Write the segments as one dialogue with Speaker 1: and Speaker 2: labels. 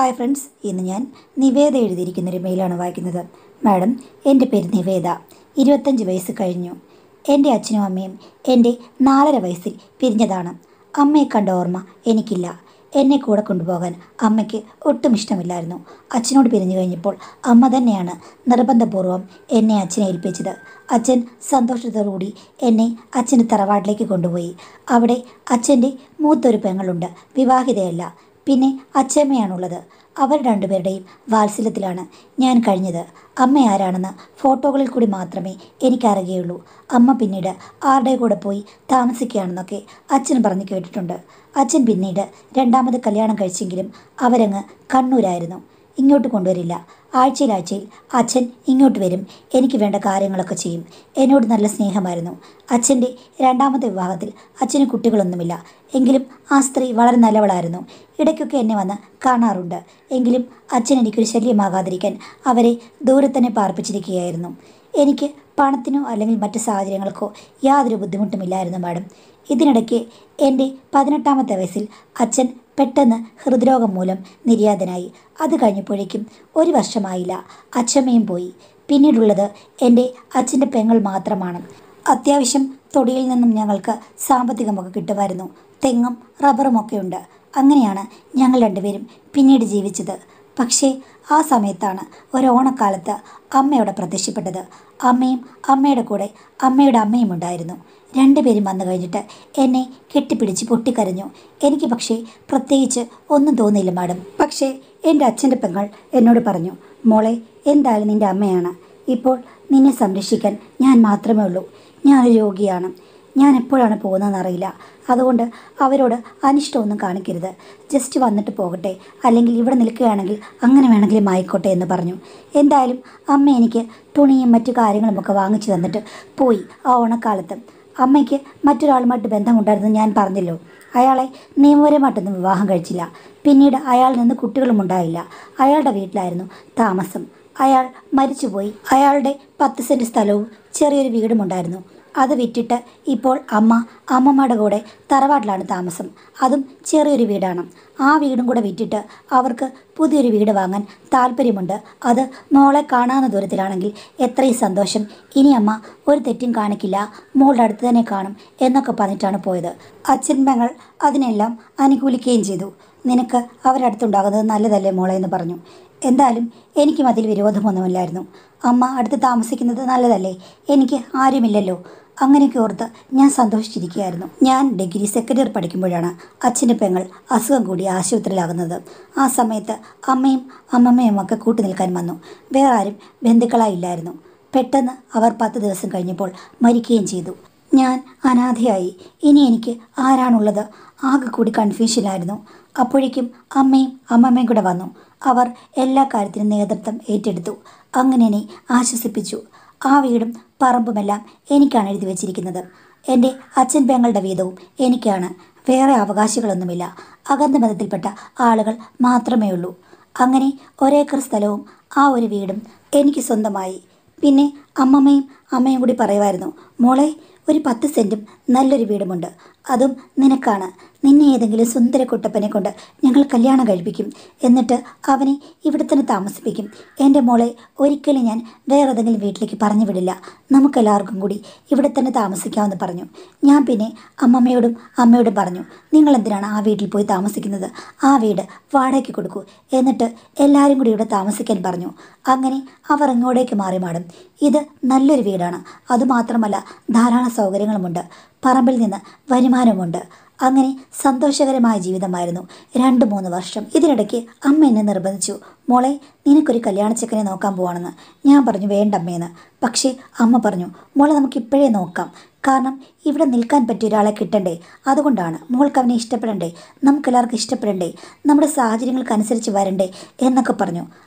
Speaker 1: hi friends ഇന്ന് ഞാൻ നിവേദ എഴുതിയിരിക്കുന്ന ഒരു മെയിലാണ് വായിക്കുന്നത് മാഡം എൻ്റെ പേര് നിവേദ ഇരുപത്തഞ്ച് വയസ്സ് കഴിഞ്ഞു എൻ്റെ അച്ഛനും അമ്മയും എൻ്റെ നാലര വയസ്സിൽ പിരിഞ്ഞതാണ് അമ്മയെ കണ്ട ഓർമ്മ എനിക്കില്ല എന്നെ കൂടെ കൊണ്ടുപോകാൻ അമ്മയ്ക്ക് ഒട്ടും ഇഷ്ടമില്ലായിരുന്നു അച്ഛനോട് പിരിഞ്ഞു കഴിഞ്ഞപ്പോൾ അമ്മ തന്നെയാണ് നിർബന്ധപൂർവ്വം എന്നെ അച്ഛനെ ഏൽപ്പിച്ചത് അച്ഛൻ സന്തോഷത്തോടുകൂടി എന്നെ അച്ഛൻ്റെ തറവാട്ടിലേക്ക് കൊണ്ടുപോയി അവിടെ അച്ഛൻ്റെ മൂത്തൊരു പെങ്ങളുണ്ട് വിവാഹിതയല്ല പിന്നെ അച്ഛമ്മയാണുള്ളത് അവർ രണ്ടുപേരുടെയും വാത്സല്യത്തിലാണ് ഞാൻ കഴിഞ്ഞത് അമ്മ ആരാണെന്ന് ഫോട്ടോകളിൽ കൂടി മാത്രമേ എനിക്കറിയുകയുള്ളൂ അമ്മ പിന്നീട് ആരുടെ കൂടെ പോയി താമസിക്കുകയാണെന്നൊക്കെ അച്ഛൻ പറഞ്ഞു കേട്ടിട്ടുണ്ട് അച്ഛൻ പിന്നീട് രണ്ടാമത് കല്യാണം കഴിച്ചെങ്കിലും അവരങ്ങ് കണ്ണൂരായിരുന്നു ഇങ്ങോട്ട് കൊണ്ടുവരില്ല ആഴ്ചയിൽ ആഴ്ചയിൽ അച്ഛൻ ഇങ്ങോട്ട് വരും എനിക്ക് വേണ്ട കാര്യങ്ങളൊക്കെ ചെയ്യും എന്നോട് നല്ല സ്നേഹമായിരുന്നു അച്ഛൻ്റെ രണ്ടാമത്തെ വിവാഹത്തിൽ അച്ഛന് കുട്ടികളൊന്നുമില്ല എങ്കിലും ആ സ്ത്രീ വളരെ നല്ലവളായിരുന്നു ഇടയ്ക്കൊക്കെ എന്നെ വന്ന് കാണാറുണ്ട് എങ്കിലും അച്ഛൻ എനിക്കൊരു ശല്യമാകാതിരിക്കാൻ അവരെ ദൂരെ തന്നെ പാർപ്പിച്ചിരിക്കുകയായിരുന്നു എനിക്ക് പണത്തിനോ അല്ലെങ്കിൽ മറ്റ് സാഹചര്യങ്ങൾക്കോ യാതൊരു ബുദ്ധിമുട്ടുമില്ലായിരുന്നു മാഡം ഇതിനിടയ്ക്ക് എൻ്റെ പതിനെട്ടാമത്തെ വയസ്സിൽ അച്ഛൻ പെട്ടെന്ന് ഹൃദ്രോഗം മൂലം നിര്യാതനായി അത് കഴിഞ്ഞപ്പോഴേക്കും ഒരു വർഷമായില്ല അച്ഛമ്മയും പോയി പിന്നീടുള്ളത് എൻ്റെ അച്ഛൻ്റെ പെങ്ങൾ മാത്രമാണ് അത്യാവശ്യം തൊടിയിൽ നിന്നും ഞങ്ങൾക്ക് സാമ്പത്തികമൊക്കെ കിട്ടുമായിരുന്നു തെങ്ങും റബ്ബറും ഒക്കെ ഉണ്ട് അങ്ങനെയാണ് ഞങ്ങൾ രണ്ടുപേരും പിന്നീട് ജീവിച്ചത് പക്ഷേ ആ സമയത്താണ് ഒരു ഓണക്കാലത്ത് അമ്മയോടെ പ്രത്യക്ഷപ്പെട്ടത് അമ്മയും അമ്മയുടെ കൂടെ അമ്മയുടെ അമ്മയും ഉണ്ടായിരുന്നു രണ്ടുപേരും വന്നു കഴിഞ്ഞിട്ട് എന്നെ കെട്ടിപ്പിടിച്ച് പൊട്ടിക്കരഞ്ഞു എനിക്ക് പക്ഷേ പ്രത്യേകിച്ച് ഒന്നും തോന്നിയില്ല മാഡം പക്ഷേ എൻ്റെ അച്ഛൻ്റെ പെങ്ങൾ എന്നോട് പറഞ്ഞു മോളെ എന്തായാലും നിൻ്റെ അമ്മയാണ് ഇപ്പോൾ നിന്നെ സംരക്ഷിക്കാൻ ഞാൻ മാത്രമേ ഉള്ളൂ ഞാനൊരു രോഗിയാണ് ഞാൻ എപ്പോഴാണ് പോകുന്നതെന്ന് അറിയില്ല അതുകൊണ്ട് അവരോട് അനിഷ്ടമൊന്നും കാണിക്കരുത് ജസ്റ്റ് വന്നിട്ട് പോകട്ടെ അല്ലെങ്കിൽ ഇവിടെ നിൽക്കുകയാണെങ്കിൽ അങ്ങനെ വേണമെങ്കിലും ആയിക്കോട്ടെ എന്ന് പറഞ്ഞു എന്തായാലും അമ്മ എനിക്ക് തുണിയും മറ്റു കാര്യങ്ങളുമൊക്കെ വാങ്ങിച്ചു തന്നിട്ട് പോയി ആ ഓണക്കാലത്ത് അമ്മയ്ക്ക് മറ്റൊരാളുമായിട്ട് ബന്ധമുണ്ടായിരുന്നു ഞാൻ പറഞ്ഞല്ലോ അയാളെ നിയമപരമായിട്ടൊന്നും വിവാഹം കഴിച്ചില്ല പിന്നീട് അയാളിൽ നിന്ന് കുട്ടികളും ഉണ്ടായില്ല അയാളുടെ വീട്ടിലായിരുന്നു താമസം അയാൾ മരിച്ചുപോയി അയാളുടെ പത്ത് സെൻറ്റ് സ്ഥലവും ചെറിയൊരു വീടും ഉണ്ടായിരുന്നു അത് വിറ്റിട്ട് ഇപ്പോൾ അമ്മ അമ്മമ്മയുടെ കൂടെ തറവാട്ടിലാണ് താമസം അതും ചെറിയൊരു വീടാണ് ആ വീടും കൂടെ വിറ്റിട്ട് അവർക്ക് പുതിയൊരു വീട് വാങ്ങാൻ താല്പര്യമുണ്ട് അത് മോളെ കാണാവുന്ന ദൂരത്തിലാണെങ്കിൽ എത്രയും സന്തോഷം ഇനി അമ്മ ഒരു തെറ്റും കാണിക്കില്ല മോളുടെ അടുത്ത് തന്നെ കാണും എന്നൊക്കെ പറഞ്ഞിട്ടാണ് പോയത് അച്ഛൻ മകൾ അതിനെല്ലാം അനുകൂലിക്കുകയും ചെയ്തു നിനക്ക് അവരടുത്തുണ്ടാകുന്നത് നല്ലതല്ലേ മോളെ എന്ന് പറഞ്ഞു എന്തായാലും എനിക്കും അതിൽ വിരോധമൊന്നുമില്ലായിരുന്നു അമ്മ അടുത്ത് താമസിക്കുന്നത് നല്ലതല്ലേ എനിക്ക് ആരുമില്ലല്ലോ അങ്ങനെയൊക്കെ ഓർത്ത് ഞാൻ സന്തോഷിച്ചിരിക്കുകയായിരുന്നു ഞാൻ ഡിഗ്രി സെക്കൻഡ് ഇയർ പഠിക്കുമ്പോഴാണ് അച്ഛൻ്റെ പെങ്ങൾ അസുഖം കൂടി ആശുപത്രിയിലാകുന്നത് ആ സമയത്ത് അമ്മയും അമ്മമ്മയും ഒക്കെ കൂട്ടു നിൽക്കാൻ വന്നു വേറെ ആരും ബന്ധുക്കളായില്ലായിരുന്നു പെട്ടെന്ന് അവർ പത്ത് ദിവസം കഴിഞ്ഞപ്പോൾ മരിക്കുകയും ചെയ്തു ഞാൻ അനാഥയായി ഇനി എനിക്ക് ആരാണുള്ളത് ആകെ കൂടി കൺഫ്യൂഷനായിരുന്നു അപ്പോഴേക്കും അമ്മയും അമ്മമ്മയും കൂടെ വന്നു അവർ എല്ലാ കാര്യത്തിനും നേതൃത്വം ഏറ്റെടുത്തു അങ്ങനെ എന്നെ ആശ്വസിപ്പിച്ചു ആ വീടും പറമ്പുമെല്ലാം എനിക്കാണ് എഴുതി വച്ചിരിക്കുന്നത് എൻ്റെ അച്ഛൻ പെങ്ങളുടെ വീതവും എനിക്കാണ് വേറെ അവകാശികളൊന്നുമില്ല അകന്ന മതത്തിൽപ്പെട്ട ആളുകൾ മാത്രമേ ഉള്ളൂ അങ്ങനെ ഒരേക്കർ സ്ഥലവും ആ ഒരു വീടും എനിക്ക് സ്വന്തമായി പിന്നെ അമ്മമ്മയും അമ്മയും കൂടി പറയുമായിരുന്നു മോളെ ഒരു പത്ത് സെൻറ്റും നല്ലൊരു വീടുമുണ്ട് അതും നിനക്കാണ് നിന്നെ ഏതെങ്കിലും സുന്ദര കുട്ടപ്പനെ കൊണ്ട് ഞങ്ങൾ കല്യാണം കഴിപ്പിക്കും എന്നിട്ട് അവനെ ഇവിടെ തന്നെ താമസിപ്പിക്കും എൻ്റെ മോളെ ഒരിക്കലും ഞാൻ വേറെ ഏതെങ്കിലും വീട്ടിലേക്ക് പറഞ്ഞു വിടില്ല നമുക്കെല്ലാവർക്കും കൂടി ഇവിടെ തന്നെ താമസിക്കാമെന്ന് പറഞ്ഞു ഞാൻ പിന്നെ അമ്മമ്മയോടും അമ്മയോടും പറഞ്ഞു നിങ്ങൾ എന്തിനാണ് ആ വീട്ടിൽ പോയി താമസിക്കുന്നത് ആ വീട് വാടകയ്ക്ക് കൊടുക്കൂ എന്നിട്ട് എല്ലാവരും കൂടി ഇവിടെ താമസിക്കാൻ പറഞ്ഞു അങ്ങനെ അവർ ഇങ്ങോട്ടേക്ക് മാറി മാടും ഇത് നല്ലൊരു വീടാണ് അതുമാത്രമല്ല ധാരാളം സൗകര്യങ്ങളുമുണ്ട് പറമ്പിൽ നിന്ന് വരുമാനമുണ്ട് അങ്ങനെ സന്തോഷകരമായ ജീവിതമായിരുന്നു രണ്ട് മൂന്ന് വർഷം ഇതിനിടയ്ക്ക് അമ്മ എന്നെ നിർബന്ധിച്ചു മോളെ നിനക്കൊരു കല്യാണച്ചക്കനെ നോക്കാൻ പോവാണെന്ന് ഞാൻ പറഞ്ഞു വേണ്ട അമ്മയെന്ന് പക്ഷേ അമ്മ പറഞ്ഞു മോളെ നമുക്ക് ഇപ്പോഴേ നോക്കാം കാരണം ഇവിടെ നിൽക്കാൻ പറ്റിയ ഒരാളെ കിട്ടണ്ടേ അതുകൊണ്ടാണ് മോൾക്ക് അവനെ ഇഷ്ടപ്പെടണ്ടേ നമുക്കെല്ലാവർക്കും ഇഷ്ടപ്പെടണ്ടേ നമ്മുടെ സാഹചര്യങ്ങൾക്കനുസരിച്ച് വരണ്ടേ എന്നൊക്കെ പറഞ്ഞു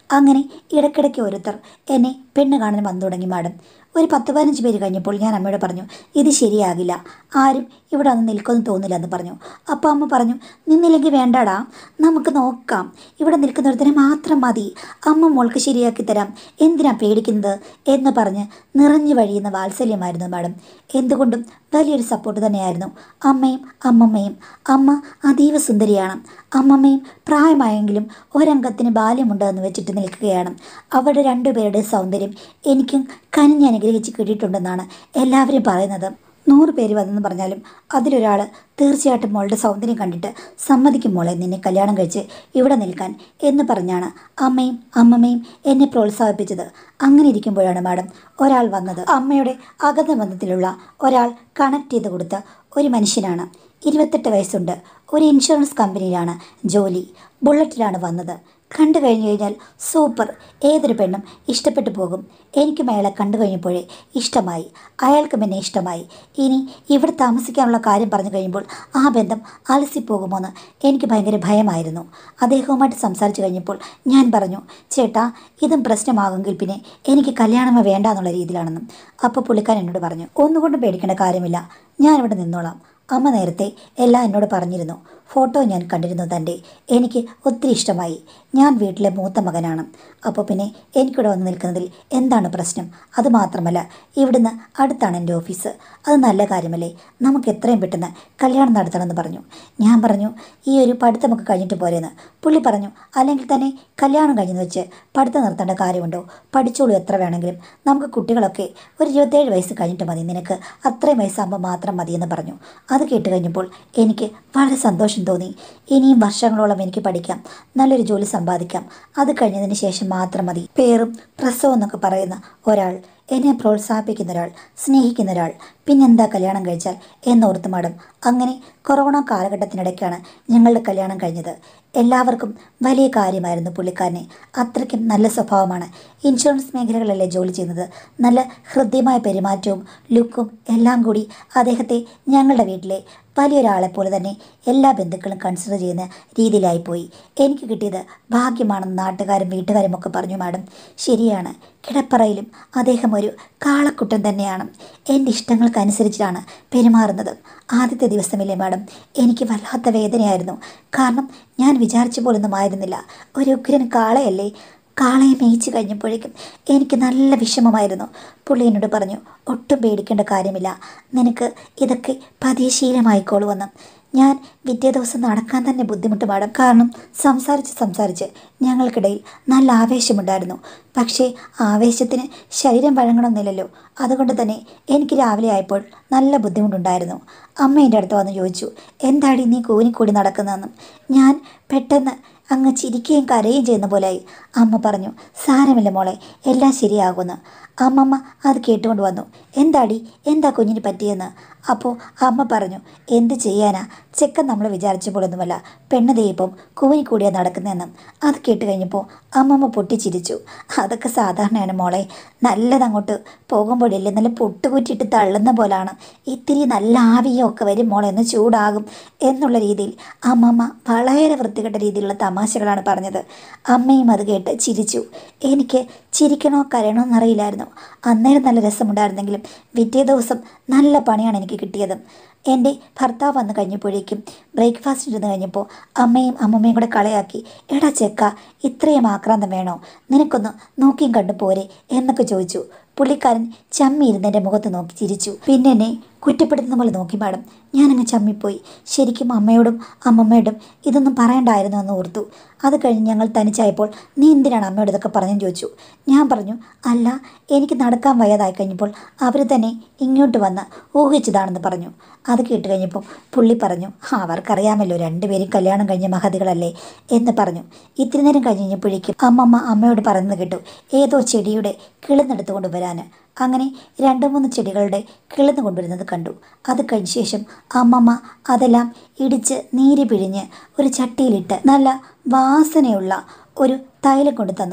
Speaker 1: അങ്ങനെ ഇടയ്ക്കിടയ്ക്ക് ഓരോരുത്തർ എന്നെ പെണ്ണ് കാണാൻ വന്നു തുടങ്ങി മാഡം ഒരു പത്ത് പതിനഞ്ച് പേര് കഴിഞ്ഞപ്പോൾ ഞാൻ അമ്മയോട് പറഞ്ഞു ഇത് ശരിയാകില്ല ആരും ഇവിടെ വന്ന് നിൽക്കുമെന്ന് തോന്നില്ല എന്ന് പറഞ്ഞു അപ്പോൾ അമ്മ പറഞ്ഞു നിന്നില്ലെങ്കിൽ വേണ്ടാടാ നമുക്ക് നോക്കാം ഇവിടെ നിൽക്കുന്നൊരുത്തനെ മാത്രം മതി അമ്മ മോൾക്ക് ശരിയാക്കി തരാം എന്തിനാ പേടിക്കുന്നത് എന്ന് പറഞ്ഞ് നിറഞ്ഞു വഴിയുന്ന വാത്സല്യമായിരുന്നു മാഡം എന്തുകൊണ്ടും വലിയൊരു സപ്പോർട്ട് തന്നെയായിരുന്നു അമ്മയും അമ്മമ്മയും അമ്മ അതീവ സുന്ദരിയാണ് അമ്മമ്മയും പ്രായമായെങ്കിലും ഒരംഗത്തിന് ബാല്യമുണ്ട് എന്ന് വെച്ചിട്ട് നിൽക്കുകയാണ് അവരുടെ രണ്ടുപേരുടെ സൗന്ദര്യം എനിക്കും കനിഞ്ഞ് അനുഗ്രഹിച്ച് കിട്ടിയിട്ടുണ്ടെന്നാണ് എല്ലാവരും പറയുന്നത് നൂറ് പേര് വന്നെന്ന് പറഞ്ഞാലും അതിലൊരാൾ തീർച്ചയായിട്ടും മോളുടെ സൗന്ദര്യം കണ്ടിട്ട് സമ്മതിക്കും മോളെ നിന്നെ കല്യാണം കഴിച്ച് ഇവിടെ നിൽക്കാൻ എന്ന് പറഞ്ഞാണ് അമ്മയും അമ്മമ്മയും എന്നെ പ്രോത്സാഹിപ്പിച്ചത് അങ്ങനെ ഇരിക്കുമ്പോഴാണ് മാഡം ഒരാൾ വന്നത് അമ്മയുടെ അകന്ന ബന്ധത്തിലുള്ള ഒരാൾ കണക്ട് ചെയ്ത് കൊടുത്ത ഒരു മനുഷ്യനാണ് ഇരുപത്തെട്ട് വയസ്സുണ്ട് ഒരു ഇൻഷുറൻസ് കമ്പനിയിലാണ് ജോലി ബുള്ളറ്റിലാണ് വന്നത് കണ്ടു കഴിഞ്ഞു കഴിഞ്ഞാൽ സൂപ്പർ ഏതൊരു പെണ്ണും ഇഷ്ടപ്പെട്ടു പോകും എനിക്കും അയാളെ കണ്ടു കഴിഞ്ഞപ്പോഴേ ഇഷ്ടമായി അയാൾക്കും എന്നെ ഇഷ്ടമായി ഇനി ഇവിടെ താമസിക്കാനുള്ള കാര്യം പറഞ്ഞു കഴിയുമ്പോൾ ആ ബന്ധം അലസിപ്പോകുമോയെന്ന് എനിക്ക് ഭയങ്കര ഭയമായിരുന്നു അദ്ദേഹവുമായിട്ട് സംസാരിച്ചു കഴിഞ്ഞപ്പോൾ ഞാൻ പറഞ്ഞു ചേട്ടാ ഇതും പ്രശ്നമാകുമെങ്കിൽ പിന്നെ എനിക്ക് കല്യാണമേ വേണ്ട എന്നുള്ള രീതിയിലാണെന്നും അപ്പോൾ പുള്ളിക്കാരൻ എന്നോട് പറഞ്ഞു ഒന്നുകൊണ്ടും പേടിക്കേണ്ട കാര്യമില്ല ഞാനിവിടെ നിന്നോളാം അമ്മ നേരത്തെ എല്ലാം എന്നോട് പറഞ്ഞിരുന്നു ഫോട്ടോ ഞാൻ കണ്ടിരുന്നു തൻ്റെ എനിക്ക് ഒത്തിരി ഇഷ്ടമായി ഞാൻ വീട്ടിലെ മൂത്ത മകനാണ് അപ്പോൾ പിന്നെ എനിക്കിവിടെ വന്ന് നിൽക്കുന്നതിൽ എന്താണ് പ്രശ്നം അതുമാത്രമല്ല ഇവിടുന്ന് അടുത്താണ് എൻ്റെ ഓഫീസ് അത് നല്ല കാര്യമല്ലേ നമുക്ക് എത്രയും പെട്ടെന്ന് കല്യാണം നടത്തണമെന്ന് പറഞ്ഞു ഞാൻ പറഞ്ഞു ഈ ഒരു പഠിത്തമൊക്കെ കഴിഞ്ഞിട്ട് പോരെന്ന് പുള്ളി പറഞ്ഞു അല്ലെങ്കിൽ തന്നെ കല്യാണം കഴിഞ്ഞെന്ന് വെച്ച് പഠിത്തം നിർത്തേണ്ട കാര്യമുണ്ടോ പഠിച്ചോളൂ എത്ര വേണമെങ്കിലും നമുക്ക് കുട്ടികളൊക്കെ ഒരു ഇരുപത്തേഴ് വയസ്സ് കഴിഞ്ഞിട്ട് മതി നിനക്ക് അത്രയും വയസ്സാകുമ്പോൾ മാത്രം മതിയെന്ന് പറഞ്ഞു അത് കേട്ട് കഴിഞ്ഞപ്പോൾ എനിക്ക് വളരെ സന്തോഷം തോന്നി ഇനിയും വർഷങ്ങളോളം എനിക്ക് പഠിക്കാം നല്ലൊരു ജോലി സമ്പാദിക്കാം അത് കഴിഞ്ഞതിന് ശേഷം മാത്രം മതി പേരും പ്രസവം എന്നൊക്കെ പറയുന്ന ഒരാൾ എന്നെ പ്രോത്സാഹിപ്പിക്കുന്ന ഒരാൾ സ്നേഹിക്കുന്ന ഒരാൾ പിന്നെന്താ കല്യാണം കഴിച്ചാൽ എന്നോർത്ത് മാഡം അങ്ങനെ കൊറോണ കാലഘട്ടത്തിനിടയ്ക്കാണ് ഞങ്ങളുടെ കല്യാണം കഴിഞ്ഞത് എല്ലാവർക്കും വലിയ കാര്യമായിരുന്നു പുള്ളിക്കാരനെ അത്രയ്ക്കും നല്ല സ്വഭാവമാണ് ഇൻഷുറൻസ് മേഖലകളിലല്ലേ ജോലി ചെയ്യുന്നത് നല്ല ഹൃദ്യമായ പെരുമാറ്റവും ലുക്കും എല്ലാം കൂടി അദ്ദേഹത്തെ ഞങ്ങളുടെ വീട്ടിലെ വലിയൊരാളെ പോലെ തന്നെ എല്ലാ ബന്ധുക്കളും കൺസിഡർ ചെയ്യുന്ന രീതിയിലായിപ്പോയി എനിക്ക് കിട്ടിയത് ഭാഗ്യമാണെന്ന് നാട്ടുകാരും വീട്ടുകാരും ഒക്കെ പറഞ്ഞു മാഡം ശരിയാണ് കിടപ്പറയിലും അദ്ദേഹം ഒരു കാളക്കുട്ടൻ തന്നെയാണ് എൻ്റെ ഇഷ്ടങ്ങൾക്കനുസരിച്ചിട്ടാണ് പെരുമാറുന്നത് ആദ്യത്തെ ദിവസമില്ലേ മാഡം എനിക്ക് വല്ലാത്ത വേദനയായിരുന്നു കാരണം ഞാൻ വിചാരിച്ച പോലൊന്നും ആയിരുന്നില്ല ഒരു ഉഗ്രൻ കാളയല്ലേ കാളയെ മേയിച്ച് കഴിഞ്ഞപ്പോഴേക്കും എനിക്ക് നല്ല വിഷമമായിരുന്നു പുള്ളി എന്നോട് പറഞ്ഞു ഒട്ടും പേടിക്കേണ്ട കാര്യമില്ല നിനക്ക് ഇതൊക്കെ പതിയെ ശീലമായിക്കോളുമെന്ന് ഞാൻ പിറ്റേ ദിവസം നടക്കാൻ തന്നെ ബുദ്ധിമുട്ട് പാടും കാരണം സംസാരിച്ച് സംസാരിച്ച് ഞങ്ങൾക്കിടയിൽ നല്ല ആവേശമുണ്ടായിരുന്നു പക്ഷേ ആവേശത്തിന് ശരീരം വഴങ്ങണമെന്നില്ലല്ലോ അതുകൊണ്ട് തന്നെ എനിക്ക് രാവിലെ ആയപ്പോൾ നല്ല ബുദ്ധിമുട്ടുണ്ടായിരുന്നു അമ്മ എൻ്റെ അടുത്ത് വന്ന് ചോദിച്ചു എന്താടി നീ കൂനിക്കൂടി നടക്കുന്നതെന്നും ഞാൻ പെട്ടെന്ന് അങ്ങ് ചിരിക്കുകയും കരയുകയും ചെയ്യുന്ന പോലെയായി അമ്മ പറഞ്ഞു സാരമില്ല മോളെ എല്ലാം ശരിയാകുമെന്ന് അമ്മമ്മ അത് കേട്ടുകൊണ്ട് വന്നു എന്താടി എന്താ കുഞ്ഞിന് പറ്റിയെന്ന് അപ്പോൾ അമ്മ പറഞ്ഞു എന്ത് ചെയ്യാനാ ചെക്കൻ നമ്മൾ വിചാരിച്ച പോലൊന്നുമല്ല പെണ്ണ് ദൈവം കൂനിക്കൂടിയാ നടക്കുന്നതെന്നും അത് കേട്ട് കഴിഞ്ഞപ്പോൾ അമ്മമ്മ പൊട്ടിച്ചിരിച്ചു അതൊക്കെ സാധാരണയാണ് മോളെ നല്ലതങ്ങോട്ട് പോകുമ്പോഴില്ലേ നല്ല പൊട്ടുകുറ്റിയിട്ട് തള്ളുന്ന പോലാണ് ഇത്തിരി നല്ല ആവിയൊക്കെ വരും മോളെ ഒന്ന് ചൂടാകും എന്നുള്ള രീതിയിൽ അമ്മമ്മ വളരെ വൃത്തികെട്ട രീതിയിലുള്ള തമാശകളാണ് പറഞ്ഞത് അമ്മയും അത് കേട്ട് ചിരിച്ചു എനിക്ക് ചിരിക്കണോ കരയണോ എന്നറിയില്ലായിരുന്നു അന്നേരം നല്ല രസമുണ്ടായിരുന്നെങ്കിലും പിറ്റേ ദിവസം നല്ല പണിയാണ് എനിക്ക് കിട്ടിയത് എൻ്റെ ഭർത്താവ് വന്നു കഴിഞ്ഞപ്പോഴേക്കും ബ്രേക്ക്ഫാസ്റ്റ് ഇരുന്ന് കഴിഞ്ഞപ്പോൾ അമ്മയും അമ്മമ്മയും കൂടെ കളയാക്കി എടാ ചെക്ക ഇത്രയും ആക്രാന്തം വേണോ നിനക്കൊന്ന് നോക്കിയും കണ്ടു പോരെ എന്നൊക്കെ ചോദിച്ചു പുള്ളിക്കാരൻ ചമ്മി ഇരുന്ന് എൻ്റെ മുഖത്ത് നോക്കി ചിരിച്ചു പിന്നെ എന്നെ കുറ്റപ്പെടുത്തുന്ന പോലെ നോക്കി മാഡം ഞാനങ്ങ് ചമ്മിപ്പോയി ശരിക്കും അമ്മയോടും അമ്മമ്മയോടും ഇതൊന്നും പറയണ്ടായിരുന്നു എന്ന് ഓർത്തു അത് കഴിഞ്ഞ് ഞങ്ങൾ തനിച്ചായപ്പോൾ നീ എന്തിനാണ് അമ്മയോട് ഇതൊക്കെ പറഞ്ഞെന്ന് ചോദിച്ചു ഞാൻ പറഞ്ഞു അല്ല എനിക്ക് നടക്കാൻ വയ്യാതായി കഴിഞ്ഞപ്പോൾ അവർ തന്നെ ഇങ്ങോട്ട് വന്ന് ഊഹിച്ചതാണെന്ന് പറഞ്ഞു അത് കേട്ട് കഴിഞ്ഞപ്പോൾ പുള്ളി പറഞ്ഞു അവർക്കറിയാമല്ലോ രണ്ടുപേരും കല്യാണം കഴിഞ്ഞ മഹതികളല്ലേ എന്ന് പറഞ്ഞു ഇത്തിരി നേരം കഴിഞ്ഞ് കഴിഞ്ഞപ്പോഴേക്കും അമ്മമ്മ അമ്മയോട് പറയുന്നത് കേട്ടു ഏതോ ചെടിയുടെ കിളിന്നെടുത്തുകൊണ്ട് വരാൻ അങ്ങനെ രണ്ട് മൂന്ന് ചെടികളുടെ കിളിന്ന് കൊണ്ടുവരുന്നത് കണ്ടു അത് കഴിഞ്ഞ ശേഷം അമ്മമ്മ അതെല്ലാം ഇടിച്ച് നീര് പിഴിഞ്ഞ് ഒരു ചട്ടിയിലിട്ട് നല്ല വാസനയുള്ള ഒരു തൈലം കൊണ്ടു തന്നു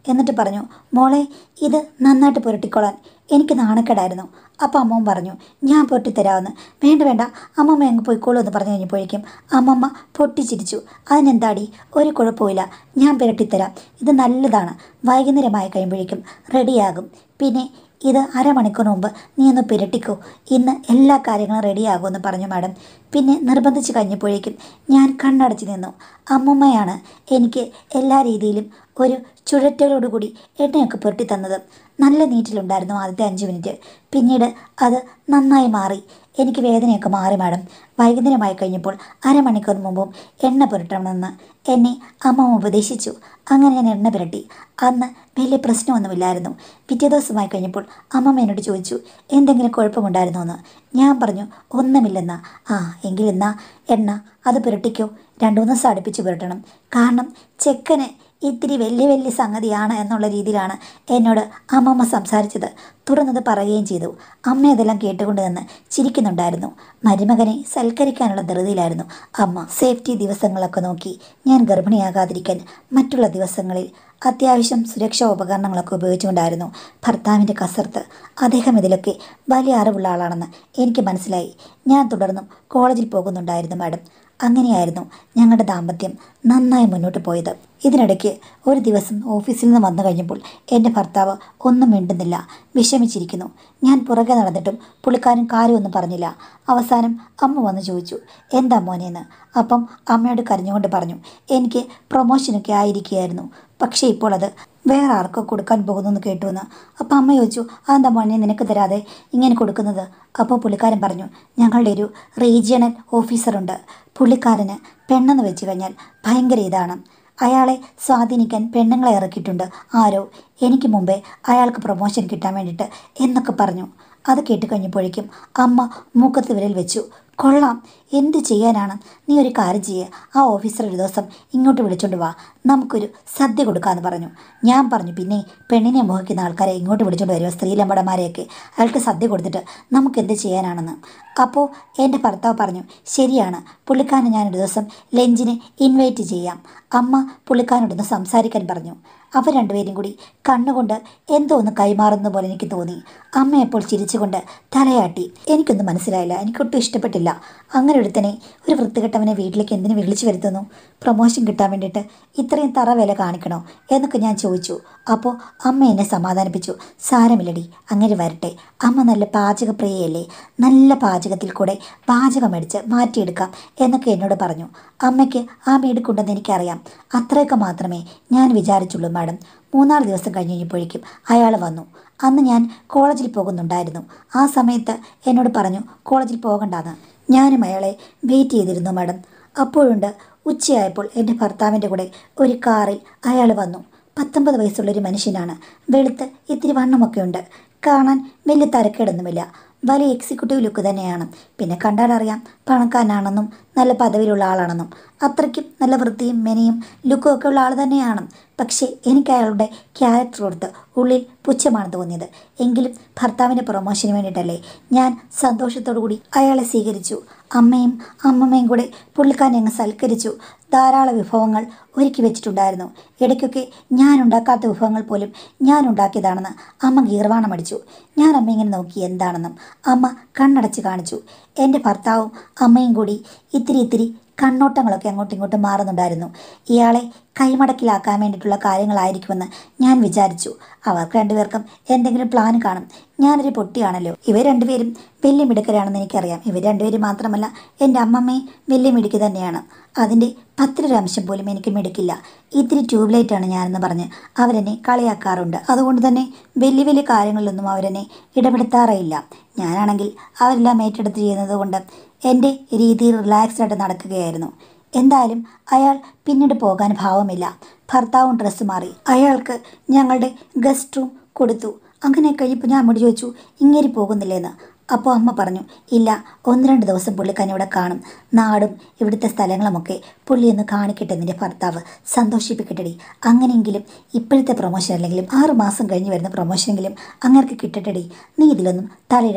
Speaker 1: എന്നിട്ട് പറഞ്ഞു മോളെ ഇത് നന്നായിട്ട് പുരട്ടിക്കോളാൻ എനിക്ക് നാണക്കേടായിരുന്നു അപ്പോൾ അമ്മവും പറഞ്ഞു ഞാൻ പൊട്ടിത്തരാമെന്ന് വേണ്ട വേണ്ട അമ്മമ്മ അങ്ങ് പോയിക്കോളൂ എന്ന് പറഞ്ഞു കഴിഞ്ഞപ്പോഴേക്കും അമ്മമ്മ പൊട്ടിച്ചിരിച്ചു അതിനെന്താടി ഒരു കുഴപ്പമില്ല ഞാൻ പുരട്ടിത്തരാം ഇത് നല്ലതാണ് വൈകുന്നേരമായി കഴിയുമ്പോഴേക്കും റെഡിയാകും പിന്നെ ഇത് അരമണിക്കൂർ മുമ്പ് നീ ഒന്ന് പുരട്ടിക്കോ ഇന്ന് എല്ലാ കാര്യങ്ങളും റെഡിയാകുമെന്ന് പറഞ്ഞു മാഡം പിന്നെ നിർബന്ധിച്ച് കഴിഞ്ഞപ്പോഴേക്കും ഞാൻ കണ്ണടച്ച് നിന്നു അമ്മമ്മയാണ് എനിക്ക് എല്ലാ രീതിയിലും ഒരു ചുഴറ്റലോടുകൂടി എണ്ണയൊക്കെ പുരട്ടി തന്നത് നല്ല നീറ്റിലുണ്ടായിരുന്നു ആദ്യത്തെ അഞ്ച് മിനിറ്റ് പിന്നീട് അത് നന്നായി മാറി എനിക്ക് വേദനയൊക്കെ മാറി മാഡം വൈകുന്നേരമായി കഴിഞ്ഞപ്പോൾ അരമണിക്കൂർ മുമ്പും എണ്ണ പുരട്ടണമെന്ന് എന്നെ അമ്മ ഉപദേശിച്ചു അങ്ങനെ ഞാൻ എണ്ണ പുരട്ടി അന്ന് വലിയ പ്രശ്നമൊന്നുമില്ലായിരുന്നു പിറ്റേ ദിവസമായി കഴിഞ്ഞപ്പോൾ അമ്മമ്മ എന്നോട് ചോദിച്ചു എന്തെങ്കിലും കുഴപ്പമുണ്ടായിരുന്നോ എന്ന് ഞാൻ പറഞ്ഞു ഒന്നുമില്ലെന്നാ ആ എങ്കിലെന്നാ എണ്ണ അത് പുരട്ടിക്കോ രണ്ടു മൂന്ന് ദിവസം അടുപ്പിച്ച് പുരട്ടണം കാരണം ചെക്കന് ഇത്തിരി വലിയ വലിയ സംഗതിയാണ് എന്നുള്ള രീതിയിലാണ് എന്നോട് അമ്മമ്മ സംസാരിച്ചത് തുറന്നത് പറയുകയും ചെയ്തു അമ്മ അതെല്ലാം കേട്ടുകൊണ്ട് നിന്ന് ചിരിക്കുന്നുണ്ടായിരുന്നു മരുമകനെ സൽക്കരിക്കാനുള്ള ധൃതിയിലായിരുന്നു അമ്മ സേഫ്റ്റി ദിവസങ്ങളൊക്കെ നോക്കി ഞാൻ ഗർഭിണിയാകാതിരിക്കാൻ മറ്റുള്ള ദിവസങ്ങളിൽ അത്യാവശ്യം സുരക്ഷാ ഉപകരണങ്ങളൊക്കെ ഉപയോഗിച്ചുകൊണ്ടായിരുന്നു ഭർത്താവിൻ്റെ കസർത്ത് അദ്ദേഹം ഇതിലൊക്കെ വലിയ അറിവുള്ള ആളാണെന്ന് എനിക്ക് മനസ്സിലായി ഞാൻ തുടർന്നും കോളേജിൽ പോകുന്നുണ്ടായിരുന്നു മാഡം അങ്ങനെയായിരുന്നു ഞങ്ങളുടെ ദാമ്പത്യം നന്നായി മുന്നോട്ട് പോയത് ഇതിനിടയ്ക്ക് ഒരു ദിവസം ഓഫീസിൽ നിന്ന് വന്നു കഴിഞ്ഞപ്പോൾ എൻ്റെ ഭർത്താവ് ഒന്നും മിണ്ടുന്നില്ല വിഷമിച്ചിരിക്കുന്നു ഞാൻ പുറകെ നടന്നിട്ടും പുള്ളിക്കാരൻ കാര്യമൊന്നും പറഞ്ഞില്ല അവസാനം അമ്മ വന്ന് ചോദിച്ചു എന്താ മോനെന്ന് അപ്പം അമ്മയോട് കരഞ്ഞുകൊണ്ട് പറഞ്ഞു എനിക്ക് പ്രൊമോഷനൊക്കെ ആയിരിക്കുകയായിരുന്നു പക്ഷേ ഇപ്പോൾ അത് വേറെ ആർക്കോ കൊടുക്കാൻ പോകുന്നു കേട്ടുവെന്ന് അപ്പം അമ്മ ചോദിച്ചു അതെന്താ മോനെ നിനക്ക് തരാതെ ഇങ്ങനെ കൊടുക്കുന്നത് അപ്പോൾ പുള്ളിക്കാരൻ പറഞ്ഞു ഞങ്ങളുടെ ഒരു റീജിയണൽ ഓഫീസറുണ്ട് പുള്ളിക്കാരന് പെണ്ണെന്ന് വെച്ച് കഴിഞ്ഞാൽ ഭയങ്കര ഇതാണ് അയാളെ സ്വാധീനിക്കാൻ പെണ്ണുങ്ങളെ ഇറക്കിയിട്ടുണ്ട് ആരോ എനിക്ക് മുമ്പേ അയാൾക്ക് പ്രൊമോഷൻ കിട്ടാൻ വേണ്ടിയിട്ട് എന്നൊക്കെ പറഞ്ഞു അത് കേട്ട് കഴിഞ്ഞപ്പോഴേക്കും അമ്മ മൂക്കത്ത് വിരൽ വെച്ചു കൊള്ളാം എന്ത് ചെയ്യാനാണ് നീ ഒരു കാര്യം ചെയ്യുക ആ ഓഫീസർ ഒരു ദിവസം ഇങ്ങോട്ട് വിളിച്ചോണ്ട് വാ നമുക്കൊരു സദ്യ കൊടുക്കാമെന്ന് പറഞ്ഞു ഞാൻ പറഞ്ഞു പിന്നെ പെണ്ണിനെ മോഹിക്കുന്ന ആൾക്കാരെ ഇങ്ങോട്ട് വിളിച്ചോണ്ട് വരുമോ സ്ത്രീലമ്പടന്മാരെയൊക്കെ അയാൾക്ക് സദ്യ കൊടുത്തിട്ട് നമുക്ക് എന്ത് ചെയ്യാനാണെന്ന് അപ്പോൾ എൻ്റെ ഭർത്താവ് പറഞ്ഞു ശരിയാണ് പുള്ളിക്കാരനെ ഞാനൊരു ദിവസം ലഞ്ചിന് ഇൻവൈറ്റ് ചെയ്യാം അമ്മ പുള്ളിക്കാരനോടൊന്ന് സംസാരിക്കാൻ പറഞ്ഞു അവർ രണ്ടുപേരും കൂടി കണ്ണുകൊണ്ട് എന്തോ ഒന്ന് കൈമാറുന്ന പോലെ എനിക്ക് തോന്നി അമ്മ അപ്പോൾ ചിരിച്ചുകൊണ്ട് തലയാട്ടി എനിക്കൊന്നും മനസ്സിലായില്ല എനിക്കൊട്ടും ഇഷ്ടപ്പെട്ടില്ല അങ്ങനെ ഒരുത്തനെ ഒരു വൃത്തികെട്ടവനെ വീട്ടിലേക്ക് എന്തിനു വിളിച്ചു വരുത്തുന്നു പ്രൊമോഷൻ കിട്ടാൻ വേണ്ടിയിട്ട് ഇത്രയും തറ വില കാണിക്കണോ എന്നൊക്കെ ഞാൻ ചോദിച്ചു അപ്പോൾ അമ്മ എന്നെ സമാധാനിപ്പിച്ചു സാരമില്ലടി അങ്ങനെ വരട്ടെ അമ്മ നല്ല പാചകപ്രിയയല്ലേ നല്ല പാചകത്തിൽ കൂടെ പാചകം മേടിച്ച് മാറ്റിയെടുക്കാം എന്നൊക്കെ എന്നോട് പറഞ്ഞു അമ്മയ്ക്ക് ആ മേടിക്കുണ്ടെന്ന് എനിക്കറിയാം അത്രയൊക്കെ മാത്രമേ ഞാൻ വിചാരിച്ചുള്ളൂ മാഡം മൂന്നാല് ദിവസം കഴിഞ്ഞ് കഴിഞ്ഞപ്പോഴേക്കും അയാൾ വന്നു അന്ന് ഞാൻ കോളേജിൽ പോകുന്നുണ്ടായിരുന്നു ആ സമയത്ത് എന്നോട് പറഞ്ഞു കോളേജിൽ പോകണ്ടെന്ന് ഞാനും അയാളെ വെയിറ്റ് ചെയ്തിരുന്നു മാഡം അപ്പോഴുണ്ട് ഉച്ചയായപ്പോൾ എൻ്റെ ഭർത്താവിൻ്റെ കൂടെ ഒരു കാറിൽ അയാൾ വന്നു പത്തൊമ്പത് വയസ്സുള്ളൊരു മനുഷ്യനാണ് വെളുത്ത് ഇത്തിരി വണ്ണമൊക്കെ ഉണ്ട് കാണാൻ വലിയ തരക്കേടൊന്നുമില്ല വലിയ എക്സിക്യൂട്ടീവ് ലുക്ക് തന്നെയാണ് പിന്നെ കണ്ടാലറിയാം പണക്കാരനാണെന്നും നല്ല പദവിയിലുള്ള ആളാണെന്നും അത്രയ്ക്കും നല്ല വൃത്തിയും മെനയും ലുക്കും ഒക്കെ ഉള്ള ആൾ തന്നെയാണ് പക്ഷേ എനിക്ക് അയാളുടെ ക്യാരക്ടർ കൊടുത്ത് ഉള്ളിൽ പുച്ഛമാണ് തോന്നിയത് എങ്കിലും ഭർത്താവിൻ്റെ പ്രൊമോഷന് വേണ്ടിയിട്ടല്ലേ ഞാൻ സന്തോഷത്തോടു കൂടി അയാളെ സ്വീകരിച്ചു അമ്മയും അമ്മമ്മയും കൂടെ പുള്ളിക്കാരനെ അങ്ങ് സൽക്കരിച്ചു ധാരാളം വിഭവങ്ങൾ ഒരുക്കി വെച്ചിട്ടുണ്ടായിരുന്നു ഇടയ്ക്കൊക്കെ ഞാൻ ഉണ്ടാക്കാത്ത വിഭവങ്ങൾ പോലും ഞാൻ ഉണ്ടാക്കിയതാണെന്ന് അമ്മ ഗീർവാണം അടിച്ചു ഞാൻ അമ്മ ഇങ്ങനെ നോക്കി എന്താണെന്നും അമ്മ കണ്ണടച്ച് കാണിച്ചു എൻ്റെ ഭർത്താവും അമ്മയും കൂടി ഇത്തിരി ഇത്തിരി കണ്ണോട്ടങ്ങളൊക്കെ അങ്ങോട്ടും ഇങ്ങോട്ടും മാറുന്നുണ്ടായിരുന്നു ഇയാളെ കൈമടക്കിലാക്കാൻ വേണ്ടിയിട്ടുള്ള കാര്യങ്ങളായിരിക്കുമെന്ന് ഞാൻ വിചാരിച്ചു അവർക്ക് രണ്ടുപേർക്കും എന്തെങ്കിലും പ്ലാൻ കാണും ഞാനൊരു പൊട്ടിയാണല്ലോ ഇവർ രണ്ടുപേരും വലിയ മിടുക്കരാണെന്ന് എനിക്കറിയാം ഇവർ രണ്ടുപേരും മാത്രമല്ല എൻ്റെ അമ്മമ്മയും വലിയ മിടുക്ക് തന്നെയാണ് അതിൻ്റെ പത്തിലൊരു അംശം പോലും എനിക്ക് മിടുക്കില്ല ഇത്തിരി ട്യൂബ്ലൈറ്റാണ് ഞാനെന്ന് പറഞ്ഞ് അവരെന്നെ കളിയാക്കാറുണ്ട് അതുകൊണ്ട് തന്നെ വലിയ വലിയ കാര്യങ്ങളിലൊന്നും അവരെന്നെ ഇടപെടുത്താറേയില്ല ഞാനാണെങ്കിൽ അവരെല്ലാം ഏറ്റെടുത്ത് ചെയ്യുന്നത് കൊണ്ട് എൻ്റെ രീതിയിൽ റിലാക്സ്ഡ് ആയിട്ട് നടക്കുകയായിരുന്നു എന്തായാലും അയാൾ പിന്നീട് പോകാൻ ഭാവമില്ല ഭർത്താവും ഡ്രസ്സ് മാറി അയാൾക്ക് ഞങ്ങളുടെ ഗസ്റ്റ് റൂം കൊടുത്തു അങ്ങനെ കഴിയുമ്പോൾ ഞാൻ അമ്മയോട് ചോദിച്ചു ഇങ്ങേരി പോകുന്നില്ലേന്ന് അപ്പോൾ അമ്മ പറഞ്ഞു ഇല്ല ഒന്ന് രണ്ട് ദിവസം പുള്ളിക്കാരൻ ഇവിടെ കാണും നാടും ഇവിടുത്തെ സ്ഥലങ്ങളുമൊക്കെ പുള്ളി ഒന്ന് കാണിക്കട്ടെ നിന്റെ ഭർത്താവ് സന്തോഷിപ്പിക്കട്ടെടി അങ്ങനെയെങ്കിലും ഇപ്പോഴത്തെ പ്രൊമോഷൻ അല്ലെങ്കിലും ആറ് മാസം കഴിഞ്ഞ് വരുന്ന പ്രൊമോഷനെങ്കിലും അങ്ങേർക്ക് കിട്ടട്ടെടി നീ ഇതിലൊന്നും തലയിടണ്ട